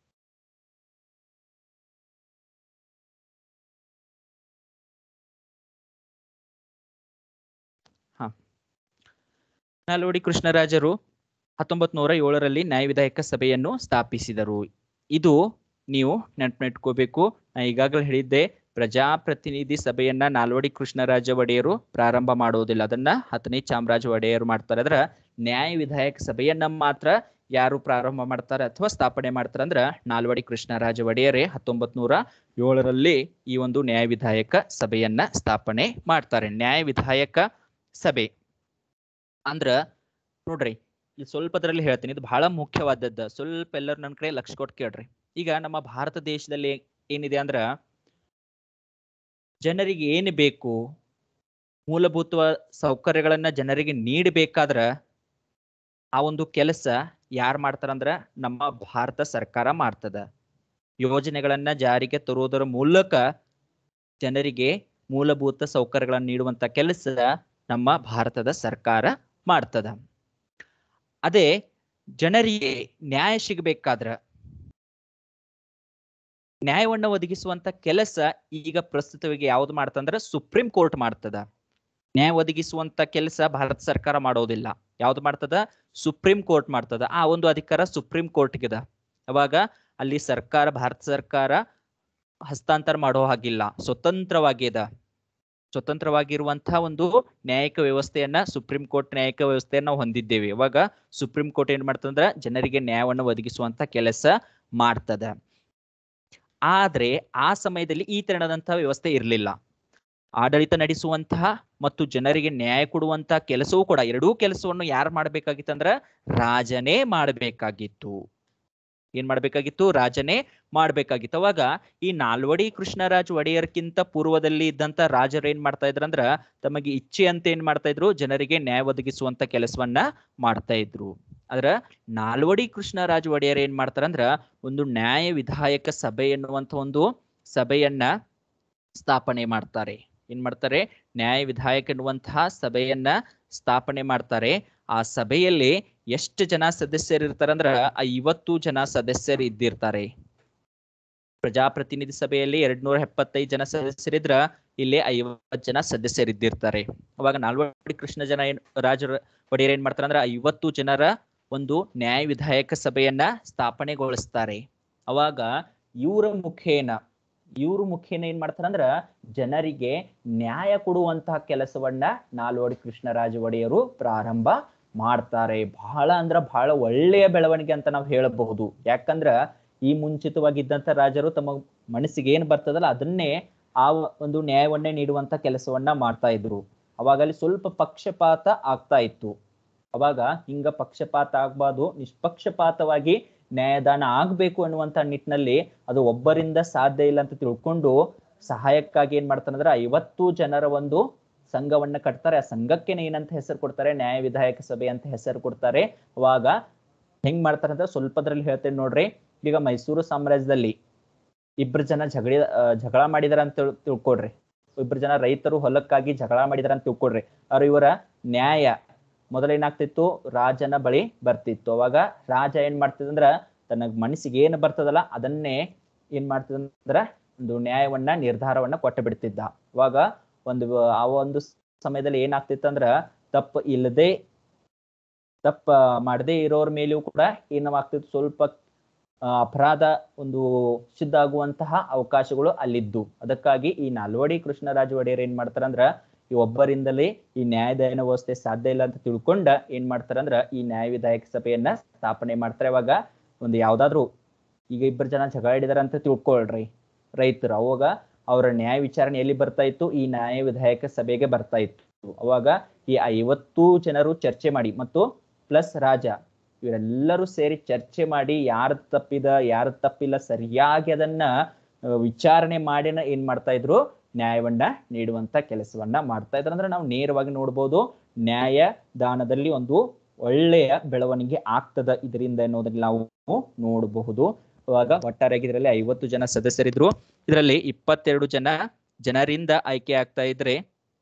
[SPEAKER 1] ಹಾ ನಾಲ್ವಡಿ ಕೃಷ್ಣರಾಜರು ಹತ್ತೊಂಬತ್ ನೂರ ಏಳರಲ್ಲಿ ನ್ಯಾಯ ವಿಧಾಯಕ ಸಭೆಯನ್ನು ಸ್ಥಾಪಿಸಿದರು ಇದು ನೀವು ನೆನ್ಪಿಟ್ಕೋಬೇಕು ನಾ ಈಗಾಗಲೇ ಹೇಳಿದ್ದೆ ಪ್ರಜಾಪ್ರತಿನಿಧಿ ಸಭೆಯನ್ನ ನಾಲ್ವಡಿ ಕೃಷ್ಣರಾಜ ಒಡೆಯರು ಪ್ರಾರಂಭ ಮಾಡುವುದಿಲ್ಲ ಅದನ್ನ ಹತ್ತನೇ ಚಾಮರಾಜ ಒಡೆಯರು ಮಾಡ್ತಾರೆ ಅದ್ರ ನ್ಯಾಯ ವಿಧಾಯಕ ಸಭೆಯನ್ನ ಮಾತ್ರ ಯಾರು ಪ್ರಾರಂಭ ಮಾಡ್ತಾರೆ ಅಥವಾ ಸ್ಥಾಪನೆ ಮಾಡ್ತಾರೆ ಅಂದ್ರ ನಾಲ್ವಡಿ ಕೃಷ್ಣರಾಜ ಒಡೆಯರೇ ಹತ್ತೊಂಬತ್ ನೂರ ಏಳರಲ್ಲಿ ಈ ಒಂದು ನ್ಯಾಯ ವಿಧಾಯಕ ಸಭೆಯನ್ನ ಸ್ಥಾಪನೆ ಮಾಡ್ತಾರೆ ನ್ಯಾಯ ವಿಧಾಯಕ ಸಭೆ ಅಂದ್ರ ನೋಡ್ರಿ ಇಲ್ಲಿ ಸ್ವಲ್ಪದ್ರಲ್ಲಿ ಹೇಳ್ತೀನಿ ಇದು ಬಹಳ ಮುಖ್ಯವಾದದ್ದು ಸ್ವಲ್ಪ ಎಲ್ಲರೂ ನನ್ನ ಕಡೆ ಲಕ್ಷ ಕೊಟ್ಟು ಕೇಳ್ರಿ ಈಗ ನಮ್ಮ ಭಾರತ ದೇಶದಲ್ಲಿ ಏನಿದೆ ಅಂದ್ರ ಜನರಿಗೆ ಏನು ಬೇಕು ಮೂಲಭೂತ ಸೌಕರ್ಯಗಳನ್ನ ಜನರಿಗೆ ನೀಡಬೇಕಾದ್ರ ಆ ಒಂದು ಕೆಲಸ ಯಾರು ಮಾಡ್ತಾರಂದ್ರ ನಮ್ಮ ಭಾರತ ಸರ್ಕಾರ ಮಾಡ್ತದ ಯೋಜನೆಗಳನ್ನ ಜಾರಿಗೆ ತರುವುದರ ಮೂಲಕ ಜನರಿಗೆ ಮೂಲಭೂತ ಸೌಕರ್ಯಗಳನ್ನು ನೀಡುವಂತ ಕೆಲಸ ನಮ್ಮ ಭಾರತದ ಸರ್ಕಾರ ಮಾಡ್ತದ ಅದೇ ಜನರಿಗೆ ನ್ಯಾಯ ಸಿಗಬೇಕಾದ್ರ ನ್ಯಾಯವನ್ನ ಒದಗಿಸುವಂತ ಕೆಲಸ ಈಗ ಪ್ರಸ್ತುತವಾಗಿ ಯಾವ್ದು ಮಾಡ್ತಂದ್ರ ಸುಪ್ರೀಂ ಕೋರ್ಟ್ ಮಾಡ್ತದ ನ್ಯಾಯ ಒದಗಿಸುವಂತ ಕೆಲಸ ಭಾರತ ಸರ್ಕಾರ ಮಾಡೋದಿಲ್ಲ ಯಾವ್ದು ಮಾಡ್ತದ ಸುಪ್ರೀಂ ಕೋರ್ಟ್ ಮಾಡ್ತದ ಆ ಒಂದು ಅಧಿಕಾರ ಸುಪ್ರೀಂ ಕೋರ್ಟ್ಗಿದೆ ಅವಾಗ ಅಲ್ಲಿ ಸರ್ಕಾರ ಭಾರತ ಸರ್ಕಾರ ಹಸ್ತಾಂತರ ಮಾಡೋ ಹಾಗಿಲ್ಲ ಸ್ವತಂತ್ರವಾಗಿದೆ ಸ್ವತಂತ್ರವಾಗಿರುವಂತಹ ಒಂದು ನ್ಯಾಯಿಕ ವ್ಯವಸ್ಥೆಯನ್ನ ಸುಪ್ರೀಂ ಕೋರ್ಟ್ ನ್ಯಾಯಿಕ ವ್ಯವಸ್ಥೆಯನ್ನ ನಾವು ಹೊಂದಿದ್ದೇವೆ ಇವಾಗ ಸುಪ್ರೀಂ ಕೋರ್ಟ್ ಏನ್ ಮಾಡ್ತಂದ್ರ ಜನರಿಗೆ ನ್ಯಾಯವನ್ನು ಒದಗಿಸುವಂತ ಕೆಲಸ ಮಾಡ್ತದ ಆದ್ರೆ ಆ ಸಮಯದಲ್ಲಿ ಈ ತೆರನಾದಂತಹ ವ್ಯವಸ್ಥೆ ಇರಲಿಲ್ಲ ಆಡಳಿತ ನಡೆಸುವಂತಹ ಮತ್ತು ಜನರಿಗೆ ನ್ಯಾಯ ಕೊಡುವಂತಹ ಕೆಲಸವೂ ಕೂಡ ಎರಡೂ ಕೆಲಸವನ್ನು ಯಾರು ಮಾಡ್ಬೇಕಾಗಿತ್ತಂದ್ರ ರಾಜನೇ ಮಾಡಬೇಕಾಗಿತ್ತು ಏನ್ ಮಾಡ್ಬೇಕಾಗಿತ್ತು ರಾಜನೇ ಮಾಡ್ಬೇಕಾಗಿತ್ತು ಅವಾಗ ಈ ನಾಲ್ವಡಿ ಕೃಷ್ಣರಾಜ್ ಒಡೆಯರ್ಕಿಂತ ಪೂರ್ವದಲ್ಲಿ ಇದ್ದಂತ ರಾಜರು ಏನ್ ಮಾಡ್ತಾ ಇದ್ರಂದ್ರ ತಮಗೆ ಇಚ್ಛೆ ಅಂತ ಏನ್ ಮಾಡ್ತಾ ಇದ್ರು ಜನರಿಗೆ ನ್ಯಾಯ ಒದಗಿಸುವಂತ ಕೆಲಸವನ್ನ ಮಾಡ್ತಾ ಇದ್ರು ಅದ್ರ ನಾಲ್ವಡಿ ಕೃಷ್ಣರಾಜ್ ಒಡೆಯರ್ ಏನ್ ಮಾಡ್ತಾರಂದ್ರ ಒಂದು ನ್ಯಾಯ ವಿಧಾಯಕ ಸಭೆ ಎನ್ನುವಂತ ಒಂದು ಸಭೆಯನ್ನ ಸ್ಥಾಪನೆ ಮಾಡ್ತಾರೆ ಏನ್ ಮಾಡ್ತಾರೆ ನ್ಯಾಯ ವಿಧಾಯಕ ಎನ್ನುವಂತಹ ಸಭೆಯನ್ನ ಸ್ಥಾಪನೆ ಮಾಡ್ತಾರೆ ಆ ಸಭೆಯಲ್ಲಿ ಎಷ್ಟು ಜನ ಸದಸ್ಯರು ಇರ್ತಾರಂದ್ರ ಐವತ್ತು ಜನ ಸದಸ್ಯರು ಇದ್ದಿರ್ತಾರೆ ಪ್ರಜಾಪ್ರತಿನಿಧಿ ಸಭೆಯಲ್ಲಿ ಎರಡ್ ನೂರ ಎಪ್ಪತ್ತೈದು ಜನ ಸದಸ್ಯರಿದ್ರ ಇಲ್ಲಿ ಐವತ್ತು ಜನ ಸದಸ್ಯರಿದ್ದಿರ್ತಾರೆ ಅವಾಗ ನಾಲ್ವಡಿ ಕೃಷ್ಣ ಜನ ಏನ್ ರಾಜ ಒಡೆಯರ್ ಏನ್ ಮಾಡ್ತಾರೆ ಅಂದ್ರೆ ಐವತ್ತು ಜನರ ಒಂದು ನ್ಯಾಯ ವಿಧಾಯಕ ಸಭೆಯನ್ನ ಸ್ಥಾಪನೆಗೊಳಿಸ್ತಾರೆ ಅವಾಗ ಇವರ ಮುಖೇನ ಇವ್ರ ಮುಖೇನ ಏನ್ ಮಾಡ್ತಾರ ಅಂದ್ರ ಜನರಿಗೆ ನ್ಯಾಯ ಕೊಡುವಂತಹ ಕೆಲಸವನ್ನ ನಾಲ್ವಡಿ ಕೃಷ್ಣರಾಜ ಒಡೆಯರು ಪ್ರಾರಂಭ ಮಾಡ್ತಾರೆ ಬಹಳ ಅಂದ್ರ ಬಹಳ ಒಳ್ಳೆಯ ಬೆಳವಣಿಗೆ ಅಂತ ನಾವು ಹೇಳಬಹುದು ಯಾಕಂದ್ರ ಈ ಮುಂಚಿತವಾಗಿದ್ದಂತ ರಾಜರು ತಮ್ಮ ಮನಸ್ಸಿಗೆ ಏನ್ ಬರ್ತದಲ್ಲ ಅದನ್ನೇ ಆ ಒಂದು ನ್ಯಾಯವನ್ನೇ ನೀಡುವಂತ ಕೆಲಸವನ್ನ ಮಾಡ್ತಾ ಇದ್ರು ಅವಾಗ ಅಲ್ಲಿ ಸ್ವಲ್ಪ ಪಕ್ಷಪಾತ ಆಗ್ತಾ ಇತ್ತು ಅವಾಗ ಹಿಂಗ ಪಕ್ಷಪಾತ ಆಗ್ಬಾರ್ದು ನಿಷ್ಪಕ್ಷಪಾತವಾಗಿ ನ್ಯಾಯದಾನ ಆಗ್ಬೇಕು ಅನ್ನುವಂತ ನಿಟ್ಟಿನಲ್ಲಿ ಅದು ಒಬ್ಬರಿಂದ ಸಾಧ್ಯ ಇಲ್ಲ ಅಂತ ತಿಳ್ಕೊಂಡು ಸಹಾಯಕ್ಕಾಗಿ ಏನ್ ಮಾಡ್ತಾನೆ ಅಂದ್ರೆ ಐವತ್ತು ಜನರ ಒಂದು ಸಂಘವನ್ನ ಕಟ್ತಾರೆ ಆ ಸಂಘಕ್ಕೆ ಏನಂತ ಹೆಸರು ಕೊಡ್ತಾರೆ ನ್ಯಾಯ ವಿಧಾಯಕ ಸಭೆ ಅಂತ ಹೆಸರು ಕೊಡ್ತಾರೆ ಅವಾಗ ಹೆಂಗ್ ಮಾಡ್ತಾರೆ ಅಂತ ಸ್ವಲ್ಪದ್ರಲ್ಲಿ ಹೇಳ್ತೇನೆ ನೋಡ್ರಿ ಈಗ ಮೈಸೂರು ಸಾಮ್ರಾಜ್ಯದಲ್ಲಿ ಇಬ್ರು ಜನ ಜಗಳ ಆ, ಜಗಳ ಮಾಡಿದಾರ ಅಂತ ತಿಳ್- ತಿಳ್ಕೊಡ್ರಿ ಇಬ್ರು ಜನ ರೈತರು ಹೊಲಕ್ಕಾಗಿ ಜಗಳ ಮಾಡಿದಾರ ಅಂತ ತಿಳ್ಕೊಡ್ರಿ ಅವ್ರ ಇವರ ನ್ಯಾಯ ಮೊದಲೇನಾಗ್ತಿತ್ತು ರಾಜನ ಬಳಿ ಬರ್ತಿತ್ತು ಅವಾಗ ರಾಜ ಏನ್ ಮಾಡ್ತಿದಂದ್ರ ತನ್ನ ಮನಸ್ಸಿಗೆ ಏನು ಬರ್ತದಲ್ಲ ಅದನ್ನೇ ಏನ್ ಮಾಡ್ತಿದಂದ್ರ ಒಂದು ನ್ಯಾಯವನ್ನ ನಿರ್ಧಾರವನ್ನ ಕೊಟ್ಟು ಬಿಡ್ತಿದ್ದ ಅವಾಗ ಒಂದು ಆ ಒಂದು ಸಮಯದಲ್ಲಿ ಏನಾಗ್ತಿತ್ತಂದ್ರ ತಪ್ಪು ಇಲ್ಲದೆ ತಪ್ಪ ಮಾಡದೇ ಇರೋರ ಮೇಲೆಯೂ ಕೂಡ ಏನವಾಗ್ತಿತ್ತು ಸ್ವಲ್ಪ ಆ, ಅಪರಾಧ ಒಂದು ಸಿದ್ಧ ಆಗುವಂತಹ ಅವಕಾಶಗಳು ಅಲ್ಲಿದ್ದು ಅದಕ್ಕಾಗಿ ಈ ನಾಲ್ವಡಿ ಕೃಷ್ಣರಾಜ ಒಡೆಯರ್ ಏನ್ ಮಾಡ್ತಾರಂದ್ರ ಈ ಒಬ್ಬರಿಂದಲೇ ಈ ನ್ಯಾಯದಾನ ವ್ಯವಸ್ಥೆ ಸಾಧ್ಯ ಇಲ್ಲ ಅಂತ ತಿಳ್ಕೊಂಡ ಏನ್ ಮಾಡ್ತಾರಂದ್ರ ಈ ನ್ಯಾಯ ವಿಧಾಯಕ ಸಭೆಯನ್ನ ಸ್ಥಾಪನೆ ಮಾಡ್ತಾರೆ ಅವಾಗ ಒಂದು ಯಾವ್ದಾದ್ರು ಈಗ ಇಬ್ಬರು ಜನ ಜಗಳ ಹಿಡಿದಾರ ಅಂತ ತಿಳ್ಕೊಳ್ರಿ ರೈತರು ಅವಾಗ ಅವರ ನ್ಯಾಯ ವಿಚಾರಣೆ ಎಲ್ಲಿ ಬರ್ತಾ ಇತ್ತು ಈ ನ್ಯಾಯ ವಿಧಾಯಕ ಸಭೆಗೆ ಬರ್ತಾ ಇತ್ತು ಅವಾಗ ಈ ಐವತ್ತು ಜನರು ಚರ್ಚೆ ಮಾಡಿ ಮತ್ತು ಪ್ಲಸ್ ರಾಜ ಇವರೆಲ್ಲರೂ ಸೇರಿ ಚರ್ಚೆ ಮಾಡಿ ಯಾರು ತಪ್ಪಿದ ಯಾರು ತಪ್ಪಿಲ್ಲ ಸರಿಯಾಗಿ ಅದನ್ನ ಆ, ವಿಚಾರಣೆ ಮಾಡಿನ ಏನ್ ಮಾಡ್ತಾ ಇದ್ರು ನ್ಯಾಯವನ್ನ ನೀಡುವಂತ ಕೆಲಸವನ್ನ ಮಾಡ್ತಾ ಇದ್ರು ಅಂದ್ರೆ ನಾವು ನೇರವಾಗಿ ನೋಡ್ಬೋದು ನ್ಯಾಯ ದಾನದಲ್ಲಿ ಒಂದು ಒಳ್ಳೆಯ ಬೆಳವಣಿಗೆ ಆಗ್ತದ ಇದರಿಂದ ಅನ್ನೋದನ್ನ ನಾವು ನೋಡಬಹುದು ಅವಾಗ ಒಟ್ಟಾರೆಯಾಗಿ ಇದರಲ್ಲಿ ಐವತ್ತು ಜನ ಸದಸ್ಯರಿದ್ರು ಇದರಲ್ಲಿ ಇಪ್ಪತ್ತೆರಡು ಜನ ಜನರಿಂದ ಆಯ್ಕೆ ಆಗ್ತಾ ಇದ್ರೆ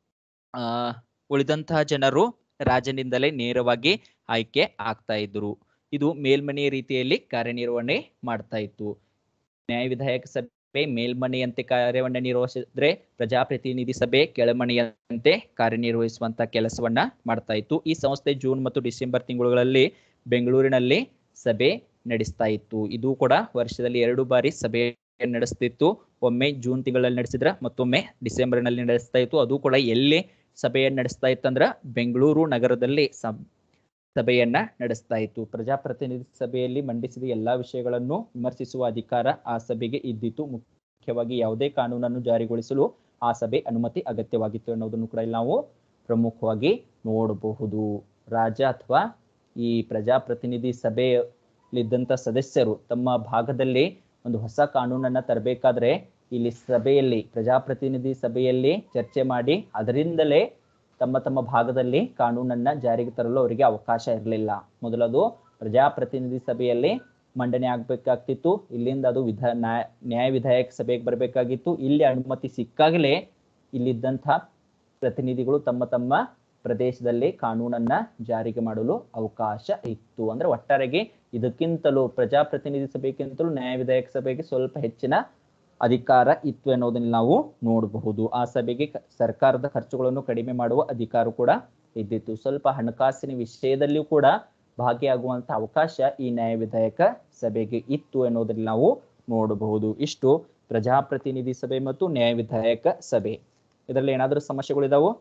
[SPEAKER 1] ಆ ಉಳಿದಂತಹ ಜನರು ರಾಜನಿಂದಲೇ ನೇರವಾಗಿ ಆಯ್ಕೆ ಆಗ್ತಾ ಇದ್ರು ಇದು ಮೇಲ್ಮನೆಯ ರೀತಿಯಲ್ಲಿ ಕಾರ್ಯನಿರ್ವಹಣೆ ಮಾಡ್ತಾ ಇತ್ತು ನ್ಯಾಯ ವಿಧಾಯಕ ಸಭೆ ಮೇಲ್ಮನೆಯಂತೆ ಕಾರ್ಯವನ್ನ ನಿರ್ವಹಿಸಿದ್ರೆ ಪ್ರಜಾಪ್ರತಿನಿಧಿ ಸಭೆ ಕೆಳಮನೆಯಂತೆ ಕಾರ್ಯನಿರ್ವಹಿಸುವಂತ ಕೆಲಸವನ್ನ ಮಾಡ್ತಾ ಇತ್ತು ಈ ಸಂಸ್ಥೆ ಜೂನ್ ಮತ್ತು ಡಿಸೆಂಬರ್ ತಿಂಗಳುಗಳಲ್ಲಿ ಬೆಂಗಳೂರಿನಲ್ಲಿ ಸಭೆ ನಡೆಸ್ತಾ ಇತ್ತು ಇದು ಕೂಡ ವರ್ಷದಲ್ಲಿ ಎರಡು ಬಾರಿ ಸಭೆ ನಡೆಸ್ತಿತ್ತು ಒಮ್ಮೆ ಜೂನ್ ತಿಂಗಳಲ್ಲಿ ನಡೆಸಿದ್ರ ಮತ್ತೊಮ್ಮೆ ಡಿಸೆಂಬರ್ನಲ್ಲಿ ನಡೆಸ್ತಾ ಇತ್ತು ಅದು ಕೂಡ ಎಲ್ಲಿ ಸಭೆಯನ್ನ ನಡೆಸ್ತಾ ಇತ್ತಂದ್ರ ಬೆಂಗಳೂರು ನಗರದಲ್ಲಿ ಸಬ್ ಸಭೆಯನ್ನ ನಡೆಸ್ತಾ ಇತ್ತು ಪ್ರಜಾಪ್ರತಿನಿಧಿ ಸಭೆಯಲ್ಲಿ ಮಂಡಿಸಿದ ಎಲ್ಲಾ ವಿಷಯಗಳನ್ನು ವಿಮರ್ಶಿಸುವ ಅಧಿಕಾರ ಆ ಸಭೆಗೆ ಇದ್ದಿತ್ತು ಮುಖ್ಯವಾಗಿ ಯಾವುದೇ ಕಾನೂನನ್ನು ಜಾರಿಗೊಳಿಸಲು ಆ ಸಭೆ ಅನುಮತಿ ಅಗತ್ಯವಾಗಿತ್ತು ಅನ್ನೋದನ್ನು ಕೂಡ ಇಲ್ಲಿ ನಾವು ಪ್ರಮುಖವಾಗಿ ನೋಡಬಹುದು ರಾಜ ಅಥವಾ ಈ ಪ್ರಜಾಪ್ರತಿನಿಧಿ ಸಭೆಯಲ್ಲಿದ್ದಂತ ಸದಸ್ಯರು ತಮ್ಮ ಭಾಗದಲ್ಲಿ ಒಂದು ಹೊಸ ಕಾನೂನನ್ನ ತರಬೇಕಾದ್ರೆ ಇಲ್ಲಿ ಸಭೆಯಲ್ಲಿ ಪ್ರಜಾಪ್ರತಿನಿಧಿ ಸಭೆಯಲ್ಲಿ ಚರ್ಚೆ ಮಾಡಿ ಅದರಿಂದಲೇ ತಮ್ಮ ತಮ್ಮ ಭಾಗದಲ್ಲಿ ಕಾನೂನನ್ನ ಜಾರಿಗೆ ತರಲು ಅವರಿಗೆ ಅವಕಾಶ ಇರಲಿಲ್ಲ ಮೊದಲದು ಪ್ರಜಾಪ್ರತಿನಿಧಿ ಸಭೆಯಲ್ಲಿ ಮಂಡನೆ ಆಗ್ಬೇಕಾಗ್ತಿತ್ತು ಇಲ್ಲಿಂದ ಅದು ವಿಧ ನ್ಯಾಯ ನ್ಯಾಯ ವಿಧಾಯಕ ಸಭೆಗೆ ಬರಬೇಕಾಗಿತ್ತು ಇಲ್ಲಿ ಅನುಮತಿ ಸಿಕ್ಕಾಗಲೇ ಇಲ್ಲಿದ್ದಂಥ ಪ್ರತಿನಿಧಿಗಳು ತಮ್ಮ ತಮ್ಮ ಪ್ರದೇಶದಲ್ಲಿ ಕಾನೂನನ್ನ ಜಾರಿಗೆ ಮಾಡಲು ಅವಕಾಶ ಇತ್ತು ಅಂದ್ರೆ ಒಟ್ಟಾರೆಗೆ ಇದಕ್ಕಿಂತಲೂ ಪ್ರಜಾಪ್ರತಿನಿಧಿ ಸಭೆಗಿಂತಲೂ ನ್ಯಾಯ ವಿಧಾಯಕ ಸಭೆಗೆ ಸ್ವಲ್ಪ ಹೆಚ್ಚಿನ ಅಧಿಕಾರ ಇತ್ತು ಅನ್ನೋದನ್ನ ನಾವು ನೋಡಬಹುದು ಆ ಸಭೆಗೆ ಕ- ಸರ್ಕಾರದ ಖರ್ಚುಗಳನ್ನು ಕಡಿಮೆ ಮಾಡುವ ಅಧಿಕಾರ ಕೂಡ ಇದ್ದಿತ್ತು ಸ್ವಲ್ಪ ಹಣಕಾಸಿನ ವಿಷಯದಲ್ಲಿಯೂ ಕೂಡ ಭಾಗಿಯಾಗುವಂತ ಅವಕಾಶ ಈ ನ್ಯಾಯ ವಿಧಾಯಕ ಸಭೆಗೆ ಇತ್ತು ಅನ್ನೋದ್ರಲ್ಲಿ ನಾವು ನೋಡಬಹುದು ಇಷ್ಟು ಪ್ರಜಾಪ್ರತಿನಿಧಿ ಸಭೆ ಮತ್ತು ನ್ಯಾಯ ವಿಧಾಯಕ ಸಭೆ ಇದರಲ್ಲಿ ಏನಾದ್ರೂ ಸಮಸ್ಯೆಗಳಿದಾವು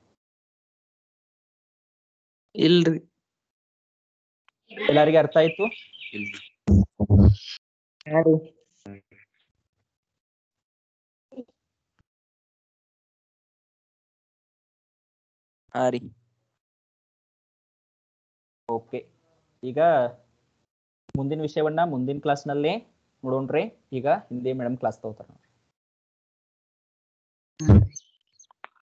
[SPEAKER 2] ಇಲ್ರಿ
[SPEAKER 1] ಎಲ್ಲರಿಗೆ ಅರ್ಥ ಆಯ್ತು ಹಾ ರೀ ಓಕೆ ಈಗ ಮುಂದಿನ ವಿಷಯವನ್ನ ಮುಂದಿನ ಕ್ಲಾಸ್ನಲ್ಲಿ ನೋಡೋಣ್ರಿ ಈಗ ಹಿಂದಿ ಮೇಡಮ್ ಕ್ಲಾಸ್ ತಗೋತಾರ